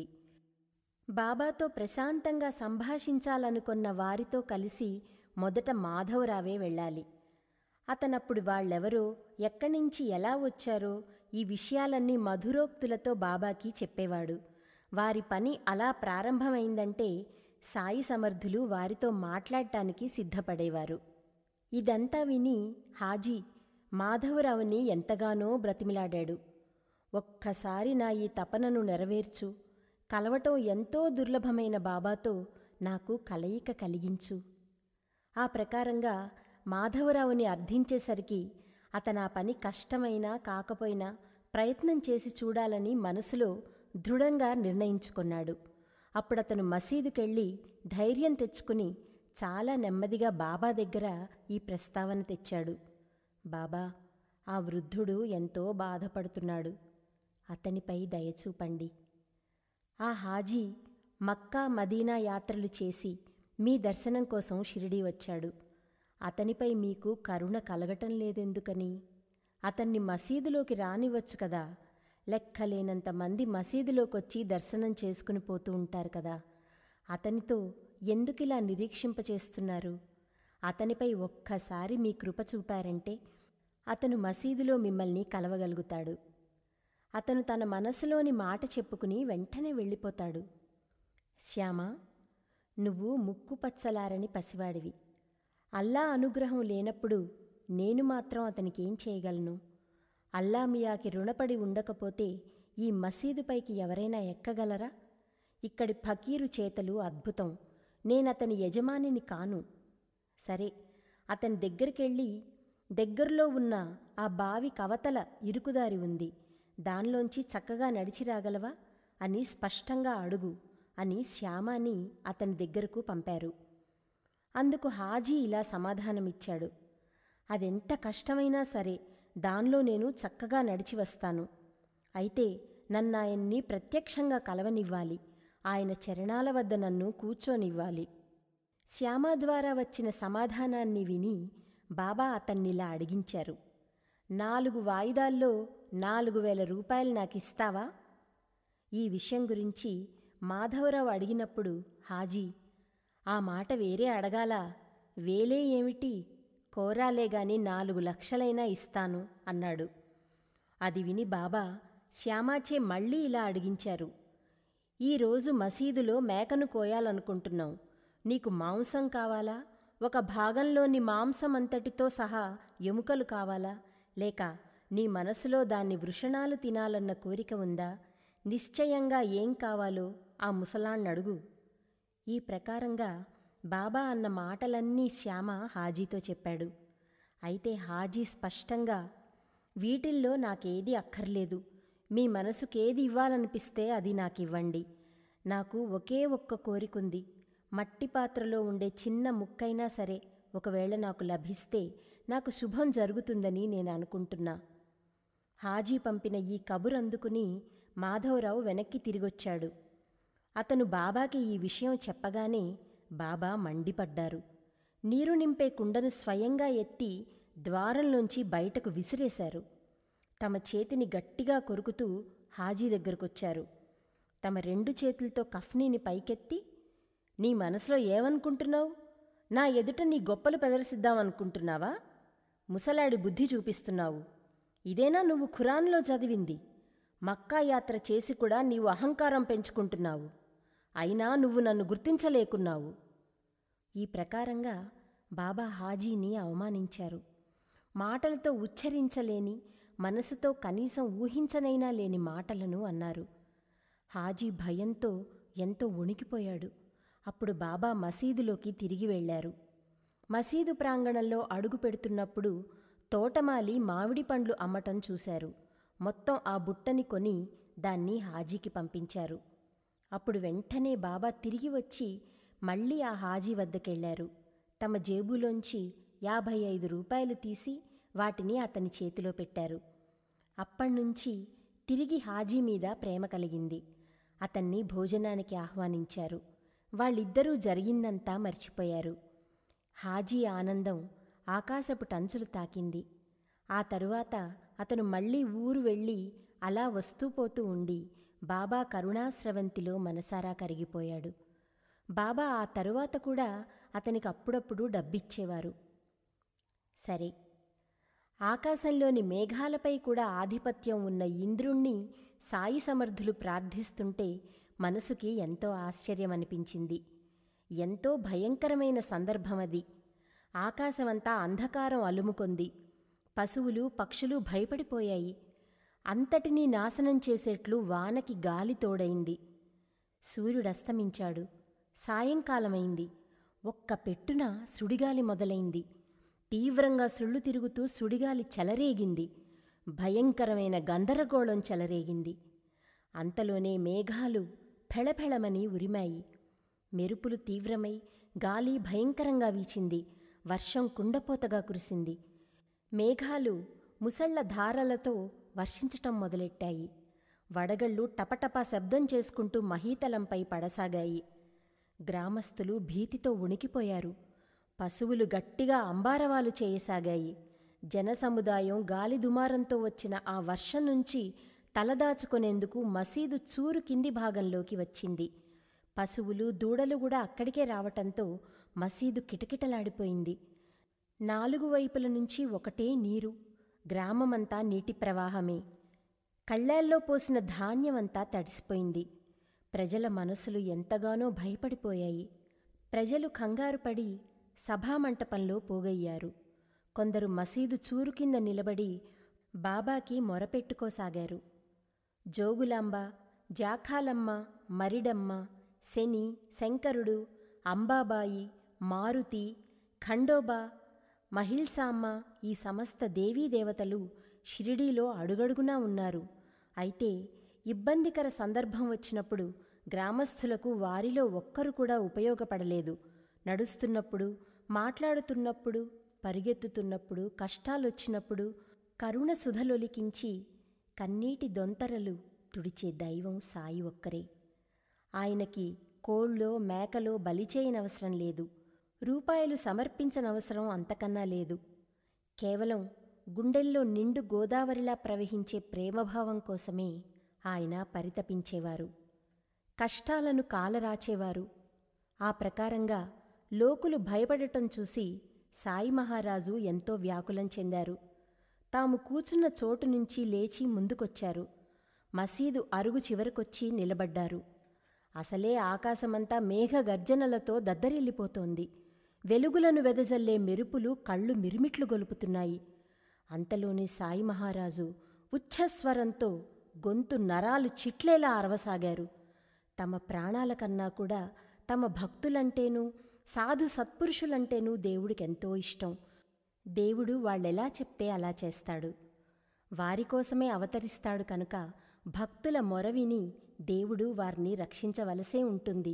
బాబాతో ప్రశాంతంగా సంభాషించాలనుకున్న వారితో కలిసి మొదట మాధవరావే వెళ్ళాలి అతనప్పుడు వాళ్ళెవరో ఎక్కడ్నుంచి ఎలా వచ్చారో ఈ విషయాలన్నీ మధురోక్తులతో బాబాకి చెప్పేవాడు వారి పని అలా ప్రారంభమైందంటే సాయి సమర్థులు వారితో మాట్లాడటానికి సిద్ధపడేవారు ఇదంతా విని హాజీ మాధవరావుని ఎంతగానో బ్రతిమిలాడాడు ఒక్కసారి నా ఈ తపనను నెరవేర్చు కలవటం ఎంతో దుర్లభమైన బాబాతో నాకు కలయిక కలిగించు ఆ ప్రకారంగా మాధవరావుని అర్థించేసరికి అతను ఆ పని కష్టమైనా కాకపోయినా ప్రయత్నం చేసి చూడాలని మనసులో దృఢంగా నిర్ణయించుకున్నాడు అప్పుడతను మసీదుకెళ్ళి ధైర్యం తెచ్చుకుని చాలా నెమ్మదిగా బాబా దగ్గర ఈ ప్రస్తావన తెచ్చాడు బాబా ఆ వృద్ధుడు ఎంతో బాధపడుతున్నాడు అతనిపై దయచూపండి ఆ హాజీ మక్కా మదీనా యాత్రలు చేసి మీ దర్శనం కోసం షిరిడీ వచ్చాడు అతనిపై మీకు కరుణ కలగటం లేదెందుకని అతన్ని మసీదులోకి రానివ్వచ్చు కదా లెక్కలేనంత మంది మసీదులోకొచ్చి దర్శనం చేసుకుని పోతూ ఉంటారు కదా అతనితో ఎందుకిలా నిరీక్షింపచేస్తున్నారు అతనిపై ఒక్కసారి మీ కృప చూపారంటే అతను మసీదులో మిమ్మల్ని కలవగలుగుతాడు అతను తన మనసులోని మాట చెప్పుకుని వెంటనే వెళ్ళిపోతాడు శ్యామ నువ్వు ముక్కు పచ్చలారని పసివాడివి అల్లా అనుగ్రహం లేనప్పుడు నేను మాత్రం అతనికేం చేయగలను అల్లా మియాకి రుణపడి ఉండకపోతే ఈ మసీదుపైకి ఎవరైనా ఎక్కగలరా ఇక్కడి ఫకీరు చేతలు అద్భుతం నేనతని యజమానిని కాను సరే అతని దగ్గరికెళ్ళి దగ్గరలో ఉన్న ఆ బావి కవతల ఇరుకుదారి ఉంది దానిలోంచి చక్కగా నడిచి రాగలవా అని స్పష్టంగా అడుగు అని శ్యామాని అతని దగ్గరకు పంపారు అందుకు హాజీ ఇలా సమాధానమిచ్చాడు అదెంత కష్టమైనా సరే దానిలో నేను చక్కగా నడిచి వస్తాను అయితే నన్నాయన్ని ప్రత్యక్షంగా కలవనివ్వాలి ఆయన చరణాల వద్ద నన్ను కూర్చోనివ్వాలి శ్యామ ద్వారా వచ్చిన సమాధానాన్ని విని బాబా అతన్నిలా అడిగించారు నాలుగు వాయిదాల్లో నాలుగు వేల రూపాయలు నాకిస్తావా ఈ విషయం గురించి మాధవరావు అడిగినప్పుడు హాజీ ఆ మాట వేరే అడగాల వేలే ఏమిటి కోరాలే గాని నాలుగు లక్షలైనా ఇస్తాను అన్నాడు అది విని బాబా శ్యామాచే మళ్ళీ ఇలా అడిగించారు ఈరోజు మసీదులో మేకను కోయాలనుకుంటున్నాం నీకు మాంసం కావాలా ఒక భాగంలోని మాంసం అంతటితో సహా ఎముకలు కావాలా లేక నీ మనసులో దాన్ని వృషణాలు తినాలన్న కోరిక ఉందా నిశ్చయంగా ఏం కావాలో ఆ ముసలాన్నడుగు ఈ ప్రకారంగా బాబా అన్న మాటలన్నీ శ్యామ హాజీతో చెప్పాడు అయితే హాజీ స్పష్టంగా వీటిల్లో నాకేది అక్కర్లేదు మీ మనసుకేది ఇవ్వాలనిపిస్తే అది నాకివ్వండి నాకు ఒకే ఒక్క కోరికుంది మట్టి పాత్రలో ఉండే చిన్న ముక్కైనా సరే ఒకవేళ నాకు లభిస్తే నాకు శుభం జరుగుతుందని నేను అనుకుంటున్నా హాజీ పంపిన ఈ కబురు అందుకుని మాధవరావు వెనక్కి తిరిగొచ్చాడు అతను బాబాకి ఈ విషయం చెప్పగానే బాబా మండిపడ్డారు నీరు నింపే కుండను స్వయంగా ఎత్తి ద్వారంలోంచి బయటకు విసిరేశారు తమ చేతిని గట్టిగా కొరుకుతూ హాజీ దగ్గరకొచ్చారు తమ రెండు చేతులతో కఫ్నీని పైకెత్తి నీ మనసులో ఏమనుకుంటున్నావు నా ఎదుట నీ గొప్పలు ప్రదర్శిద్దామనుకుంటున్నావా ముసలాడి బుద్ధి చూపిస్తున్నావు ఇదేనా నువ్వు ఖురాన్లో చదివింది మక్కా యాత్ర చేసి కూడా నీవు అహంకారం పెంచుకుంటున్నావు అయినా నువ్వు నన్ను గుర్తించలేకున్నావు ఈ ప్రకారంగా బాబా హాజీని అవమానించారు మాటలతో ఉచ్చరించలేని మనసుతో కనీసం ఊహించనైనా లేని మాటలను అన్నారు హాజీ భయంతో ఎంతో వణికిపోయాడు అప్పుడు బాబా మసీదులోకి తిరిగి వెళ్ళారు మసీదు ప్రాంగణంలో అడుగు పెడుతున్నప్పుడు తోటమాలి మామిడి పండ్లు అమ్మటం చూశారు మొత్తం ఆ బుట్టని కొని దాన్ని హాజీకి పంపించారు అప్పుడు వెంటనే బాబా తిరిగి వచ్చి మళ్ళీ ఆ హాజీ వద్దకెళ్లారు తమ జేబులోంచి యాభై ఐదు రూపాయలు తీసి వాటిని అతని చేతిలో పెట్టారు అప్పణ్నుంచి తిరిగి హాజీ మీద ప్రేమ కలిగింది అతన్ని భోజనానికి ఆహ్వానించారు వాళ్ళిద్దరూ జరిగిందంతా మర్చిపోయారు హాజీ ఆనందం ఆకాశపు టంచులు తాకింది ఆ తరువాత అతను మళ్ళీ ఊరు వెళ్ళి అలా వస్తూ పోతూ ఉండి బాబా కరుణాస్రవంతిలో మనసారా కరిగిపోయాడు బాబా ఆ తరువాత కూడా అతనికి అప్పుడప్పుడు డబ్బిచ్చేవారు సరే ఆకాశంలోని మేఘాలపై కూడా ఆధిపత్యం ఉన్న ఇంద్రుణ్ణి సాయి సమర్థులు ప్రార్థిస్తుంటే మనసుకి ఎంతో ఆశ్చర్యమనిపించింది ఎంతో భయంకరమైన సందర్భం అది ఆకాశమంతా అంధకారం అలుముకొంది పశువులు పక్షులు భయపడిపోయాయి అంతటినీ నాశనం చేసేట్లు వానకి గాలి తోడైంది సూర్యుడస్తమించాడు సాయంకాలమైంది ఒక్క పెట్టున సుడిగాలి మొదలైంది తీవ్రంగా సుళ్ళు తిరుగుతూ సుడిగాలి చెలరేగింది భయంకరమైన గందరగోళం చెలరేగింది అంతలోనే మేఘాలు ఫెళఫెళమని ఉరిమాయి మెరుపులు తీవ్రమై గాలి భయంకరంగా వీచింది వర్షం కుండపోతగా కురిసింది మేఘాలు ముసళ్ల ధారలతో వర్షించటం మొదలెట్టాయి వడగళ్ళు టపటపా శబ్దం చేసుకుంటూ మహీతలంపై పడసాగాయి గ్రామస్తులు భీతితో ఉణికిపోయారు పశువులు గట్టిగా అంబారవాలు చేయసాగాయి జనసముదాయం గాలి దుమారంతో వచ్చిన ఆ వర్షం నుంచి తలదాచుకునేందుకు మసీదు చూరు కింది భాగంలోకి వచ్చింది పశువులు దూడలు కూడా అక్కడికే రావటంతో మసీదు కిటకిటలాడిపోయింది నాలుగు వైపుల నుంచి ఒకటే నీరు గ్రామమంతా నీటి ప్రవాహమే కళ్ళాల్లో పోసిన ధాన్యమంతా తడిసిపోయింది ప్రజల మనసులు ఎంతగానో భయపడిపోయాయి ప్రజలు కంగారుపడి సభామంటపంలో పోగయ్యారు కొందరు మసీదు చూరు కింద నిలబడి బాబాకి మొరపెట్టుకోసాగారు జోగులాంబ జాఖాలమ్మ మరిడమ్మ శని శంకరుడు అంబాబాయి మారుతి ఖండోబా మహిల్సామ్మ ఈ సమస్త దేవీదేవతలు షిరిడీలో అడుగడుగునా ఉన్నారు అయితే ఇబ్బందికర సందర్భం వచ్చినప్పుడు గ్రామస్థులకు వారిలో ఒక్కరు కూడా ఉపయోగపడలేదు నడుస్తున్నప్పుడు మాట్లాడుతున్నప్పుడు పరిగెత్తుతున్నప్పుడు కష్టాలొచ్చినప్పుడు కరుణ సుధలొలికించి కన్నీటి దొంతరలు తుడిచే దైవం సాయి ఒక్కరే ఆయనకి కోళ్ళో మేకలో బలి చేయనవసరం లేదు రూపాయలు సమర్పించనవసరం అంతకన్నా లేదు కేవలం గుండెల్లో నిండు గోదావరిలా ప్రవహించే ప్రేమభావం కోసమే ఆయన పరితపించేవారు కష్టాలను కాలరాచేవారు ఆ ప్రకారంగా లోకులు భయపడటం చూసి సాయి మహారాజు ఎంతో వ్యాకులం చెందారు తాము కూచున్న చోటు నుంచి లేచి ముందుకొచ్చారు మసీదు అరుగు చివరకొచ్చి నిలబడ్డారు అసలే ఆకాశమంతా మేఘ గర్జనలతో దద్దరిల్లిపోతోంది వెలుగులను వెదజల్లే మెరుపులు కళ్ళు మిరుమిట్లు గొలుపుతున్నాయి అంతలోనే సాయి మహారాజు ఉచ్ఛస్వరంతో గొంతు నరాలు చిట్లేలా అరవసాగారు తమ ప్రాణాల కన్నా కూడా తమ భక్తులంటేనూ సాధు సత్పురుషులంటేనూ దేవుడికెంతో ఇష్టం దేవుడు వాళ్ళెలా చెప్తే అలా చేస్తాడు వారి కోసమే అవతరిస్తాడు కనుక భక్తుల మొర విని దేవుడు వారిని రక్షించవలసే ఉంటుంది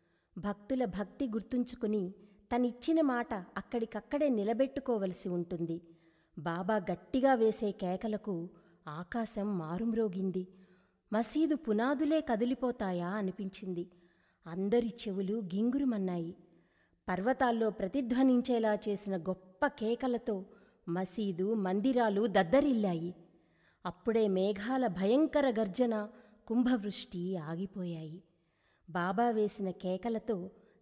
భక్తుల భక్తి గుర్తుంచుకుని తనిచ్చిన మాట అక్కడికక్కడే నిలబెట్టుకోవలసి ఉంటుంది బాబా గట్టిగా వేసే కేకలకు ఆకాశం మారుమ్రోగింది మసీదు పునాదులే కదిలిపోతాయా అనిపించింది అందరి చెవులు గింగురుమన్నాయి పర్వతాల్లో ప్రతిధ్వనించేలా చేసిన గొప్ప కేకలతో మసీదు మందిరాలు దద్దరిల్లాయి అప్పుడే మేఘాల భయంకర గర్జన కుంభవృష్టి ఆగిపోయాయి బాబా వేసిన కేకలతో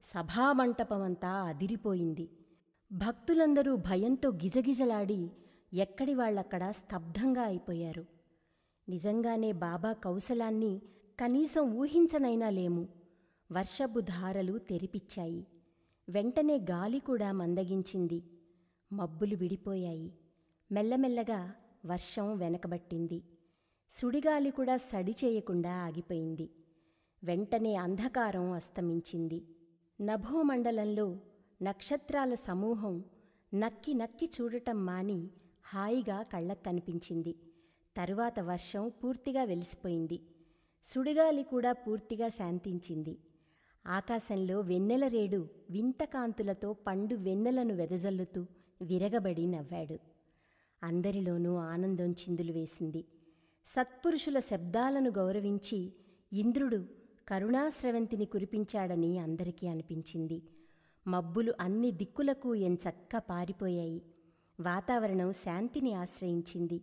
సభామంటపమంతా అదిరిపోయింది భక్తులందరూ భయంతో గిజగిజలాడి ఎక్కడి వాళ్ళక్కడ స్తబ్దంగా అయిపోయారు నిజంగానే బాబా కౌశలాన్ని కనీసం ఊహించనైనా లేము వర్షపు ధారలు తెరిపిచ్చాయి వెంటనే గాలి కూడా మందగించింది మబ్బులు విడిపోయాయి మెల్లమెల్లగా వర్షం వెనకబట్టింది సుడిగాలి కూడా సడి చేయకుండా ఆగిపోయింది వెంటనే అంధకారం అస్తమించింది నభోమండలంలో నక్షత్రాల సమూహం నక్కి నక్కి చూడటం మాని హాయిగా కళ్ళకు కనిపించింది తరువాత వర్షం పూర్తిగా వెలిసిపోయింది సుడిగాలి కూడా పూర్తిగా శాంతించింది ఆకాశంలో వెన్నెల రేడు వింత కాంతులతో పండు వెన్నెలను వెదజల్లుతూ విరగబడి నవ్వాడు అందరిలోనూ ఆనందం చిందులు వేసింది సత్పురుషుల శబ్దాలను గౌరవించి ఇంద్రుడు కరుణాస్రవంతిని కురిపించాడని అందరికీ అనిపించింది మబ్బులు అన్ని దిక్కులకు ఎంచక్క పారిపోయాయి వాతావరణం శాంతిని ఆశ్రయించింది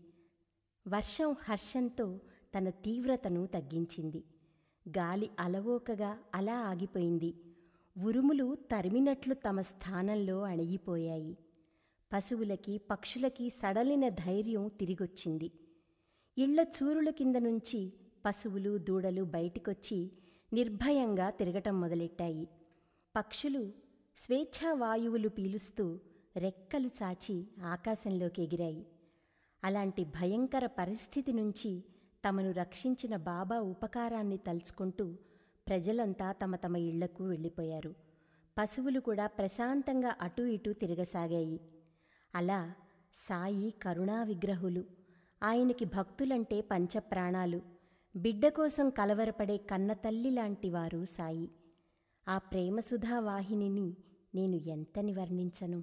వర్షం హర్షంతో తన తీవ్రతను తగ్గించింది గాలి అలవోకగా అలా ఆగిపోయింది ఉరుములు తరిమినట్లు తమ స్థానంలో అణిగిపోయాయి పశువులకి పక్షులకి సడలిన ధైర్యం తిరిగొచ్చింది ఇళ్ల చూరుల కింద నుంచి పశువులు దూడలు బయటికొచ్చి నిర్భయంగా తిరగటం మొదలెట్టాయి పక్షులు స్వేచ్ఛావాయువులు పీలుస్తూ రెక్కలు చాచి ఆకాశంలోకి ఎగిరాయి అలాంటి భయంకర పరిస్థితి నుంచి తమను రక్షించిన బాబా ఉపకారాన్ని తలుచుకుంటూ ప్రజలంతా తమ తమ ఇళ్లకు వెళ్ళిపోయారు పశువులు కూడా ప్రశాంతంగా అటూ ఇటూ తిరగసాగాయి అలా సాయి కరుణా విగ్రహులు ఆయనకి భక్తులంటే పంచప్రాణాలు బిడ్డ కోసం కలవరపడే కన్నతల్లి లాంటి వారు సాయి ఆ ప్రేమసుధా వాహినిని నేను ఎంతని వర్ణించను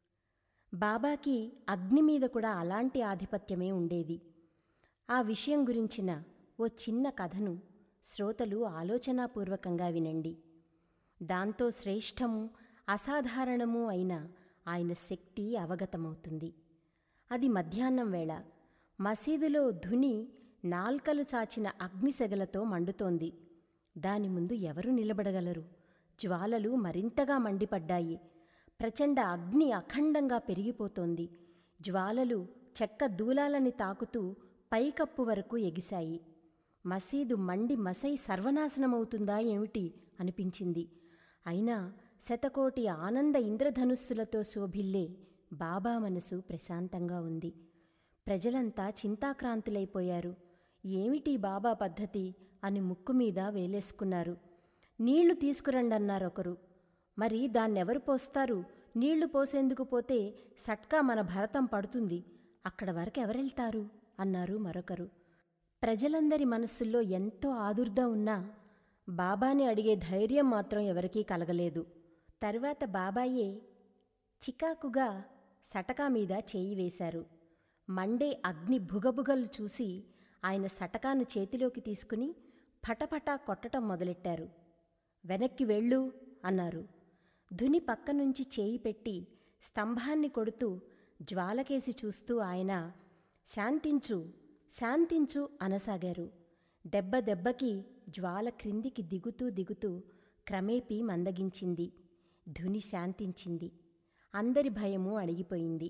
బాబాకి అగ్ని మీద కూడా అలాంటి ఆధిపత్యమే ఉండేది ఆ విషయం గురించిన ఓ చిన్న కథను శ్రోతలు ఆలోచనాపూర్వకంగా వినండి దాంతో శ్రేష్టము అసాధారణము అయిన ఆయన శక్తి అవగతమవుతుంది అది మధ్యాహ్నం వేళ మసీదులో ధుని నాల్కలు చాచిన అగ్నిసెగలతో మండుతోంది దాని ముందు ఎవరు నిలబడగలరు జ్వాలలు మరింతగా మండిపడ్డాయి ప్రచండ అగ్ని అఖండంగా పెరిగిపోతోంది జ్వాలలు చెక్క దూలాలని తాకుతూ పైకప్పు వరకు ఎగిశాయి మసీదు మండి మసై సర్వనాశనమవుతుందా ఏమిటి అనిపించింది అయినా శతకోటి ఆనంద ఇంద్రధనుస్సులతో శోభిల్లే బాబా మనసు ప్రశాంతంగా ఉంది ప్రజలంతా చింతాక్రాంతులైపోయారు ఏమిటి బాబా పద్ధతి అని ముక్కు మీద వేలేసుకున్నారు నీళ్లు తీసుకురండన్నారొకరు మరి దాన్నెవరు పోస్తారు నీళ్లు పోసేందుకు పోతే సట్కా మన భరతం పడుతుంది అక్కడ వరకు ఎవరెళ్తారు అన్నారు మరొకరు ప్రజలందరి మనస్సుల్లో ఎంతో ఆదుర్ద ఉన్నా బాబాని అడిగే ధైర్యం మాత్రం ఎవరికీ కలగలేదు తరువాత బాబాయే చికాకుగా సటకా మీద చేయి వేశారు మండే అగ్ని భుగభుగలు చూసి ఆయన సటకాను చేతిలోకి తీసుకుని పటపటా కొట్టటం మొదలెట్టారు వెనక్కి వెళ్ళు అన్నారు ధుని పక్క నుంచి చేయి పెట్టి స్తంభాన్ని కొడుతూ జ్వాలకేసి చూస్తూ ఆయన శాంతించు శాంతించు అనసాగారు దెబ్బ దెబ్బకి జ్వాల క్రిందికి దిగుతూ దిగుతూ క్రమేపీ మందగించింది ధుని శాంతించింది అందరి భయము అణిగిపోయింది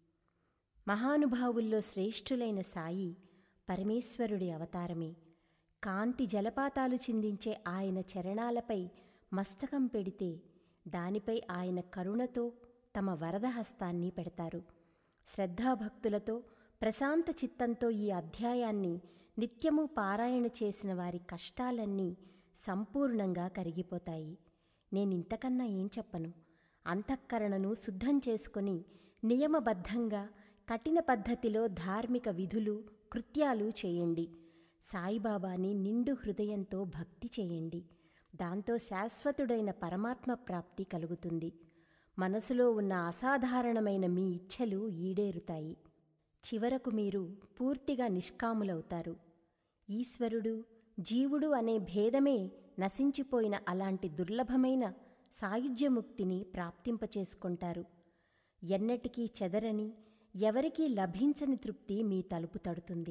మహానుభావుల్లో శ్రేష్ఠులైన సాయి పరమేశ్వరుడి అవతారమే కాంతి జలపాతాలు చిందించే ఆయన చరణాలపై మస్తకం పెడితే దానిపై ఆయన కరుణతో తమ వరద హస్తాన్ని పెడతారు శ్రద్ధాభక్తులతో ప్రశాంత చిత్తంతో ఈ అధ్యాయాన్ని నిత్యము పారాయణ చేసిన వారి కష్టాలన్నీ సంపూర్ణంగా కరిగిపోతాయి నేనింతకన్నా ఏం చెప్పను అంతఃకరణను శుద్ధం చేసుకొని నియమబద్ధంగా కఠిన పద్ధతిలో ధార్మిక విధులు కృత్యాలు చేయండి సాయిబాబాని నిండు హృదయంతో భక్తి చేయండి దాంతో శాశ్వతుడైన పరమాత్మ ప్రాప్తి కలుగుతుంది మనసులో ఉన్న అసాధారణమైన మీ ఇచ్ఛలు ఈడేరుతాయి చివరకు మీరు పూర్తిగా నిష్కాములవుతారు ఈశ్వరుడు జీవుడు అనే భేదమే నశించిపోయిన అలాంటి దుర్లభమైన సాయుధ్యముక్తిని ప్రాప్తింపచేసుకుంటారు ఎన్నటికీ చెదరని ఎవరికీ లభించని తృప్తి మీ తలుపు తడుతుంది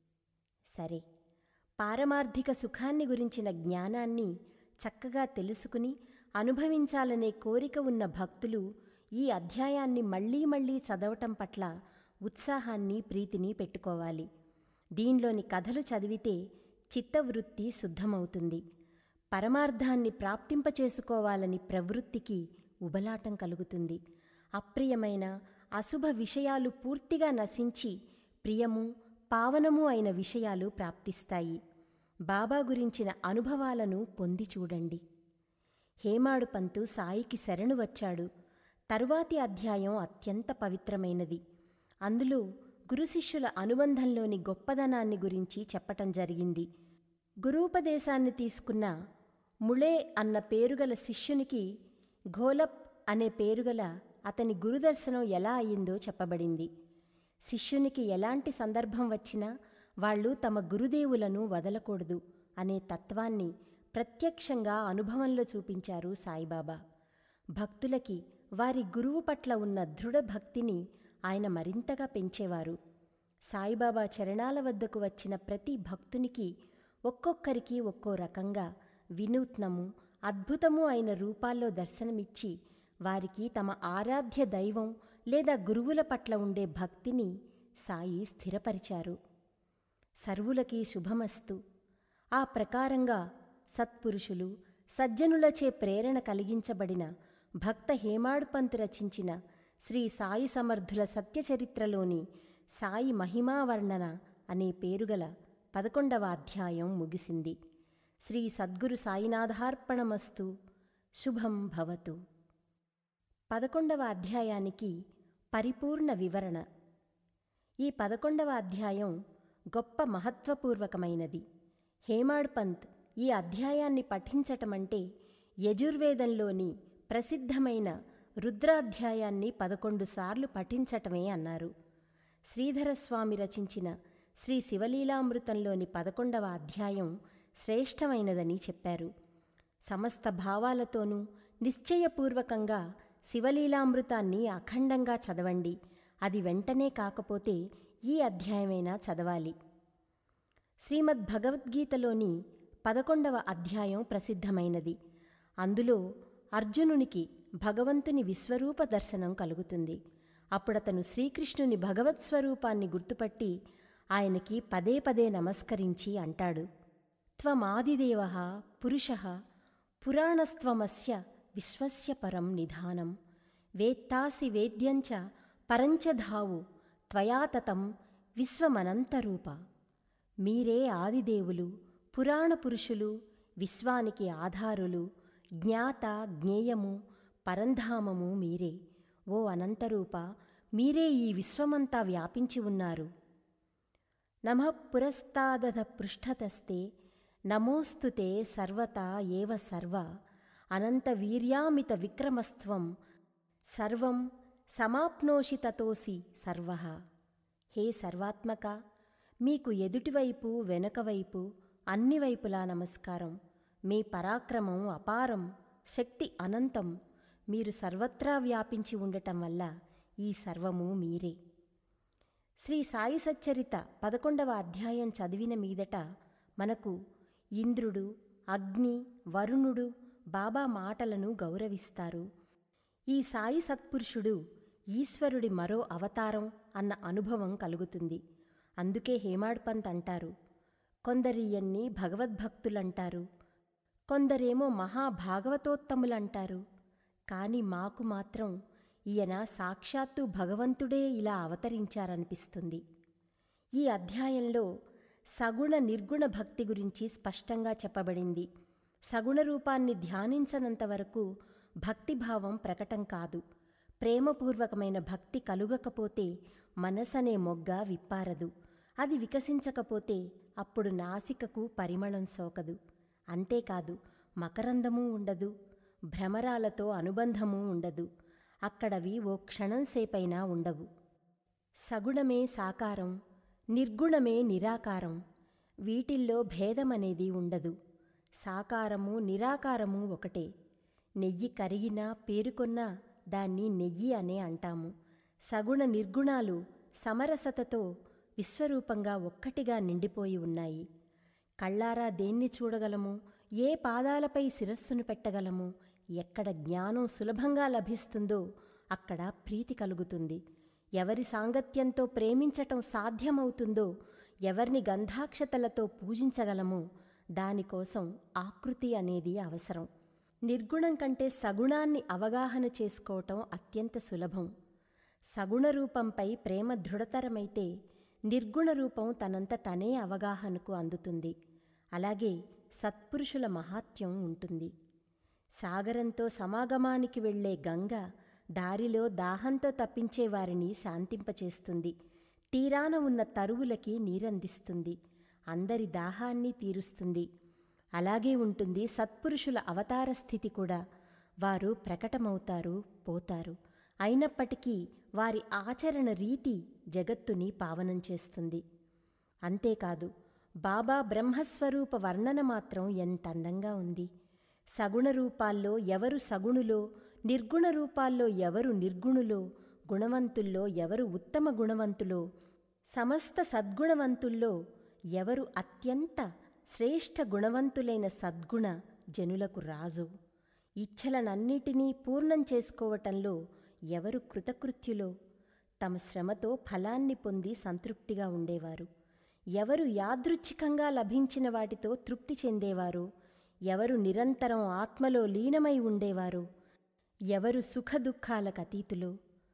సరే పారమార్థిక సుఖాన్ని గురించిన జ్ఞానాన్ని చక్కగా తెలుసుకుని అనుభవించాలనే కోరిక ఉన్న భక్తులు ఈ అధ్యాయాన్ని మళ్ళీ మళ్ళీ చదవటం పట్ల ఉత్సాహాన్ని ప్రీతిని పెట్టుకోవాలి దీనిలోని కథలు చదివితే చిత్తవృత్తి శుద్ధమవుతుంది పరమార్థాన్ని ప్రాప్తింపచేసుకోవాలని ప్రవృత్తికి ఉబలాటం కలుగుతుంది అప్రియమైన అశుభ విషయాలు పూర్తిగా నశించి ప్రియము పావనము అయిన విషయాలు ప్రాప్తిస్తాయి బాబా గురించిన అనుభవాలను పొంది చూడండి హేమాడు పంతు సాయికి శరణు వచ్చాడు తరువాతి అధ్యాయం అత్యంత పవిత్రమైనది అందులో గురు శిష్యుల అనుబంధంలోని గొప్పదనాన్ని గురించి చెప్పటం జరిగింది గురూపదేశాన్ని తీసుకున్న ముళే అన్న పేరుగల శిష్యునికి ఘోలప్ అనే పేరుగల అతని గురుదర్శనం ఎలా అయిందో చెప్పబడింది శిష్యునికి ఎలాంటి సందర్భం వచ్చినా వాళ్ళు తమ గురుదేవులను వదలకూడదు అనే తత్వాన్ని ప్రత్యక్షంగా అనుభవంలో చూపించారు సాయిబాబా భక్తులకి వారి గురువు పట్ల ఉన్న దృఢ భక్తిని ఆయన మరింతగా పెంచేవారు సాయిబాబా చరణాల వద్దకు వచ్చిన ప్రతి భక్తునికి ఒక్కొక్కరికి ఒక్కో రకంగా వినూత్నము అద్భుతము అయిన రూపాల్లో దర్శనమిచ్చి వారికి తమ ఆరాధ్య దైవం లేదా గురువుల పట్ల ఉండే భక్తిని సాయి స్థిరపరిచారు సర్వులకి శుభమస్తు ఆ ప్రకారంగా సత్పురుషులు సజ్జనులచే ప్రేరణ కలిగించబడిన భక్త హేమాడ్పంత్ రచించిన శ్రీ సాయి సమర్థుల సత్యచరిత్రలోని సాయి మహిమావర్ణన అనే పేరుగల పదకొండవ అధ్యాయం ముగిసింది శ్రీ సద్గురు సాయినాథార్పణమస్తు శుభం భవతు పదకొండవ అధ్యాయానికి పరిపూర్ణ వివరణ ఈ పదకొండవ అధ్యాయం గొప్ప మహత్వపూర్వకమైనది హేమాడ్ పంత్ ఈ అధ్యాయాన్ని పఠించటమంటే యజుర్వేదంలోని ప్రసిద్ధమైన రుద్రాధ్యాయాన్ని పదకొండు సార్లు పఠించటమే అన్నారు శ్రీధరస్వామి రచించిన శ్రీ శివలీలామృతంలోని పదకొండవ అధ్యాయం శ్రేష్టమైనదని చెప్పారు సమస్త భావాలతోనూ నిశ్చయపూర్వకంగా శివలీలామృతాన్ని అఖండంగా చదవండి అది వెంటనే కాకపోతే ఈ అధ్యాయమైనా చదవాలి శ్రీమద్ భగవద్గీతలోని పదకొండవ అధ్యాయం ప్రసిద్ధమైనది అందులో అర్జునునికి భగవంతుని విశ్వరూప దర్శనం కలుగుతుంది అప్పుడతను శ్రీకృష్ణుని భగవత్ స్వరూపాన్ని గుర్తుపట్టి ఆయనకి పదే పదే నమస్కరించి అంటాడు త్వమాదిదేవ పురుష పురాణస్త్వమస్య విశ్వస్య పరం నిధానం వేత్తాసి వేద్యంచ పరంచ ధావు త్వయా తతం విశ్వమనంతరూప మీరే ఆదిదేవులు పురాణ పురుషులు విశ్వానికి ఆధారులు జ్ఞాత జ్ఞేయము పరంధామము మీరే ఓ అనంతరూప మీరే ఈ విశ్వమంతా వ్యాపించి ఉన్నారు నమ పురస్తాదధ పృష్ఠతస్తే నమోస్తుతే సర్వతా ఏవ సర్వ అనంత వీర్యామిత విక్రమస్త్వం సర్వం సమాప్నోషి తతోసి సర్వ హే సర్వాత్మక మీకు ఎదుటివైపు వెనుకవైపు అన్ని వైపులా నమస్కారం మీ పరాక్రమం అపారం శక్తి అనంతం మీరు సర్వత్రా వ్యాపించి ఉండటం వల్ల ఈ సర్వము మీరే శ్రీ సాయి సచ్చరిత పదకొండవ అధ్యాయం చదివిన మీదట మనకు ఇంద్రుడు అగ్ని వరుణుడు బాబా మాటలను గౌరవిస్తారు ఈ సాయి సత్పురుషుడు ఈశ్వరుడి మరో అవతారం అన్న అనుభవం కలుగుతుంది అందుకే హేమాడ్ పంత్ అంటారు కొందరీయన్ని భగవద్భక్తులంటారు కొందరేమో మహాభాగవతోత్తములంటారు కాని మాకు మాత్రం ఈయన సాక్షాత్తు భగవంతుడే ఇలా అవతరించారనిపిస్తుంది ఈ అధ్యాయంలో సగుణ నిర్గుణ భక్తి గురించి స్పష్టంగా చెప్పబడింది సగుణ రూపాన్ని ధ్యానించనంత వరకు భక్తిభావం ప్రకటం కాదు ప్రేమపూర్వకమైన భక్తి కలుగకపోతే మనసనే మొగ్గ విప్పారదు అది వికసించకపోతే అప్పుడు నాసికకు పరిమళం సోకదు అంతేకాదు మకరందమూ ఉండదు భ్రమరాలతో అనుబంధమూ ఉండదు అక్కడవి ఓ క్షణం సేపైనా ఉండవు సగుణమే సాకారం నిర్గుణమే నిరాకారం వీటిల్లో భేదమనేది ఉండదు సాకారము నిరాకారము ఒకటే నెయ్యి కరిగినా పేరుకొన్నా దాన్ని నెయ్యి అనే అంటాము సగుణ నిర్గుణాలు సమరసతతో విశ్వరూపంగా ఒక్కటిగా నిండిపోయి ఉన్నాయి కళ్ళారా దేన్ని చూడగలము ఏ పాదాలపై శిరస్సును పెట్టగలము ఎక్కడ జ్ఞానం సులభంగా లభిస్తుందో అక్కడ ప్రీతి కలుగుతుంది ఎవరి సాంగత్యంతో ప్రేమించటం సాధ్యమవుతుందో ఎవరిని గంధాక్షతలతో పూజించగలమో దానికోసం ఆకృతి అనేది అవసరం నిర్గుణం కంటే సగుణాన్ని అవగాహన చేసుకోవటం అత్యంత సులభం సగుణ రూపంపై ప్రేమ దృఢతరమైతే నిర్గుణ రూపం తనంత తనే అవగాహనకు అందుతుంది అలాగే సత్పురుషుల మహాత్యం ఉంటుంది సాగరంతో సమాగమానికి వెళ్లే గంగ దారిలో దాహంతో తప్పించే వారిని శాంతింపచేస్తుంది తీరాన ఉన్న తరువులకి నీరందిస్తుంది అందరి దాహాన్ని తీరుస్తుంది అలాగే ఉంటుంది సత్పురుషుల అవతార స్థితి కూడా వారు ప్రకటమవుతారు పోతారు అయినప్పటికీ వారి ఆచరణ రీతి జగత్తుని పావనం చేస్తుంది అంతేకాదు బాబా బ్రహ్మస్వరూప వర్ణన మాత్రం ఎంత అందంగా ఉంది సగుణ రూపాల్లో ఎవరు సగుణులో నిర్గుణ రూపాల్లో ఎవరు నిర్గుణులో గుణవంతుల్లో ఎవరు ఉత్తమ గుణవంతులో సమస్త సద్గుణవంతుల్లో ఎవరు అత్యంత శ్రేష్ఠ గుణవంతులైన సద్గుణ జనులకు రాజు ఇచ్ఛలనన్నిటినీ పూర్ణం చేసుకోవటంలో ఎవరు కృతకృత్యులో తమ శ్రమతో ఫలాన్ని పొంది సంతృప్తిగా ఉండేవారు ఎవరు యాదృచ్ఛికంగా లభించిన వాటితో తృప్తి చెందేవారు ఎవరు నిరంతరం ఆత్మలో లీనమై ఉండేవారు ఎవరు సుఖదుఖాలకు అతీతులో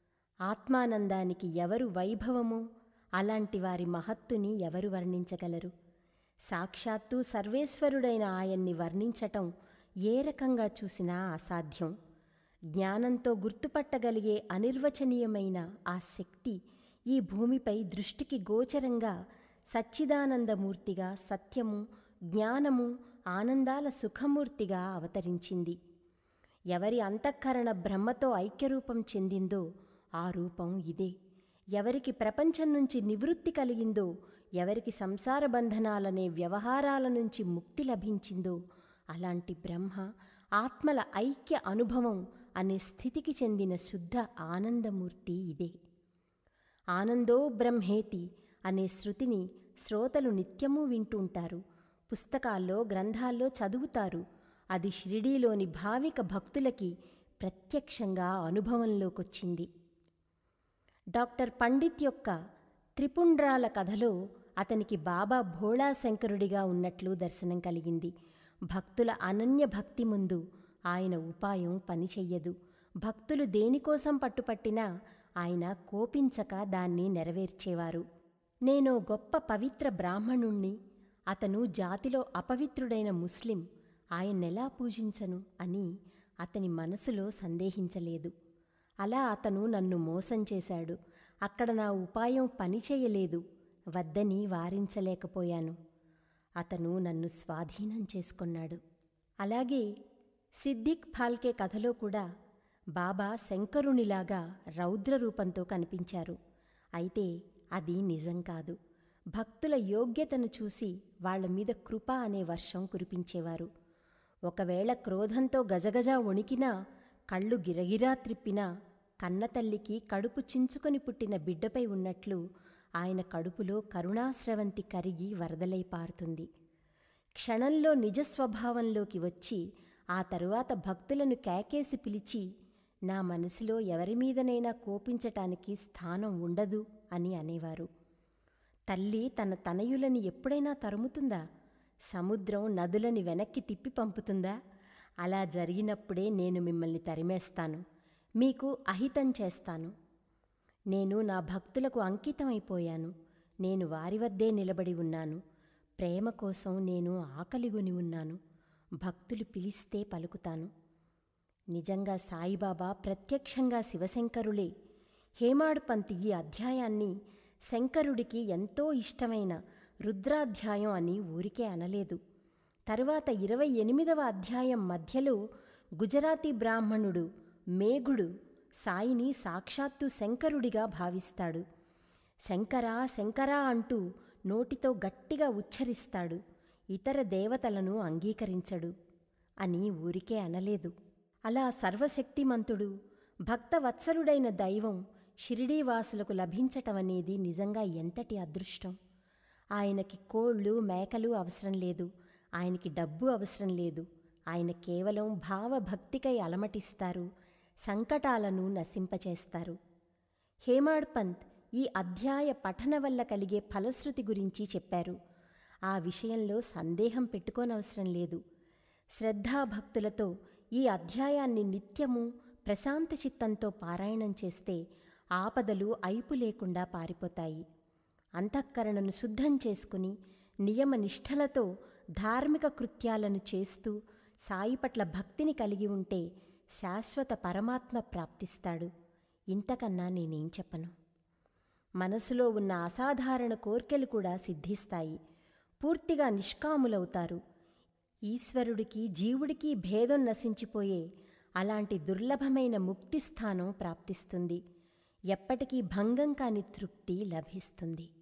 ఆత్మానందానికి ఎవరు వైభవమో అలాంటి వారి మహత్తుని ఎవరు వర్ణించగలరు సాక్షాత్తు సర్వేశ్వరుడైన ఆయన్ని వర్ణించటం ఏ రకంగా చూసినా అసాధ్యం జ్ఞానంతో గుర్తుపట్టగలిగే అనిర్వచనీయమైన ఆ శక్తి ఈ భూమిపై దృష్టికి గోచరంగా సచ్చిదానందమూర్తిగా సత్యము జ్ఞానము ఆనందాల సుఖమూర్తిగా అవతరించింది ఎవరి అంతఃకరణ బ్రహ్మతో ఐక్యరూపం చెందిందో ఆ రూపం ఇదే ఎవరికి ప్రపంచం నుంచి నివృత్తి కలిగిందో ఎవరికి సంసార బంధనాలనే వ్యవహారాల నుంచి ముక్తి లభించిందో అలాంటి బ్రహ్మ ఆత్మల ఐక్య అనుభవం అనే స్థితికి చెందిన శుద్ధ ఆనందమూర్తి ఇదే ఆనందో బ్రహ్మేతి అనే శృతిని శ్రోతలు నిత్యమూ వింటుంటారు పుస్తకాల్లో గ్రంథాల్లో చదువుతారు అది షిరిడీలోని భావిక భక్తులకి ప్రత్యక్షంగా అనుభవంలోకొచ్చింది డాక్టర్ పండిత్ యొక్క త్రిపుండ్రాల కథలో అతనికి బాబా భోళాశంకరుడిగా ఉన్నట్లు దర్శనం కలిగింది భక్తుల అనన్య భక్తి ముందు ఆయన ఉపాయం పనిచెయ్యదు భక్తులు దేనికోసం పట్టుపట్టినా ఆయన కోపించక దాన్ని నెరవేర్చేవారు నేను గొప్ప పవిత్ర బ్రాహ్మణుణ్ణి అతను జాతిలో అపవిత్రుడైన ముస్లిం ఆయన్నెలా పూజించను అని అతని మనసులో సందేహించలేదు అలా అతను నన్ను మోసం చేశాడు అక్కడ నా ఉపాయం పనిచేయలేదు వద్దని వారించలేకపోయాను అతను నన్ను స్వాధీనం చేసుకున్నాడు అలాగే సిద్దిక్ ఫాల్కే కథలో కూడా బాబా శంకరునిలాగా రౌద్ర రూపంతో కనిపించారు అయితే అది నిజం కాదు భక్తుల యోగ్యతను చూసి వాళ్ల మీద కృప అనే వర్షం కురిపించేవారు ఒకవేళ క్రోధంతో గజగజ వణికినా కళ్ళు గిరగిరా త్రిప్పినా కన్నతల్లికి కడుపు చించుకొని పుట్టిన బిడ్డపై ఉన్నట్లు ఆయన కడుపులో కరుణాస్రవంతి కరిగి వరదలై పారుతుంది క్షణంలో నిజస్వభావంలోకి వచ్చి ఆ తరువాత భక్తులను కేకేసి పిలిచి నా మనసులో ఎవరి మీదనైనా కోపించటానికి స్థానం ఉండదు అని అనేవారు తల్లి తన తనయులని ఎప్పుడైనా తరుముతుందా సముద్రం నదులని వెనక్కి తిప్పి పంపుతుందా అలా జరిగినప్పుడే నేను మిమ్మల్ని తరిమేస్తాను మీకు అహితం చేస్తాను నేను నా భక్తులకు అంకితమైపోయాను నేను వారి వద్దే నిలబడి ఉన్నాను ప్రేమ కోసం నేను ఆకలిగొని ఉన్నాను భక్తులు పిలిస్తే పలుకుతాను నిజంగా సాయిబాబా ప్రత్యక్షంగా శివశంకరులే హేమాడ్ పంత్ ఈ అధ్యాయాన్ని శంకరుడికి ఎంతో ఇష్టమైన రుద్రాధ్యాయం అని ఊరికే అనలేదు తరువాత ఇరవై ఎనిమిదవ అధ్యాయం మధ్యలో గుజరాతీ బ్రాహ్మణుడు మేఘుడు సాయిని సాక్షాత్తు శంకరుడిగా భావిస్తాడు శంకరా శంకరా అంటూ నోటితో గట్టిగా ఉచ్చరిస్తాడు ఇతర దేవతలను అంగీకరించడు అని ఊరికే అనలేదు అలా సర్వశక్తిమంతుడు భక్తవత్సలుడైన దైవం షిరిడీవాసులకు లభించటం అనేది నిజంగా ఎంతటి అదృష్టం ఆయనకి కోళ్ళు మేకలు అవసరం లేదు ఆయనకి డబ్బు అవసరం లేదు ఆయన కేవలం భావభక్తికై అలమటిస్తారు సంకటాలను నశింపచేస్తారు హేమాడ్ పంత్ ఈ అధ్యాయ పఠన వల్ల కలిగే ఫలశ్రుతి గురించి చెప్పారు ఆ విషయంలో సందేహం పెట్టుకోనవసరం లేదు శ్రద్ధాభక్తులతో ఈ అధ్యాయాన్ని నిత్యము ప్రశాంత చిత్తంతో పారాయణం చేస్తే ఆపదలు ఐపు లేకుండా పారిపోతాయి అంతఃకరణను శుద్ధం చేసుకుని నియమ నిష్ఠలతో ధార్మిక కృత్యాలను చేస్తూ సాయి పట్ల భక్తిని కలిగి ఉంటే శాశ్వత పరమాత్మ ప్రాప్తిస్తాడు ఇంతకన్నా నేనేం చెప్పను మనసులో ఉన్న అసాధారణ కోర్కెలు కూడా సిద్ధిస్తాయి పూర్తిగా నిష్కాములవుతారు ఈశ్వరుడికి జీవుడికి భేదం నశించిపోయే అలాంటి దుర్లభమైన ముక్తి స్థానం ప్రాప్తిస్తుంది ఎప్పటికీ భంగం కాని తృప్తి లభిస్తుంది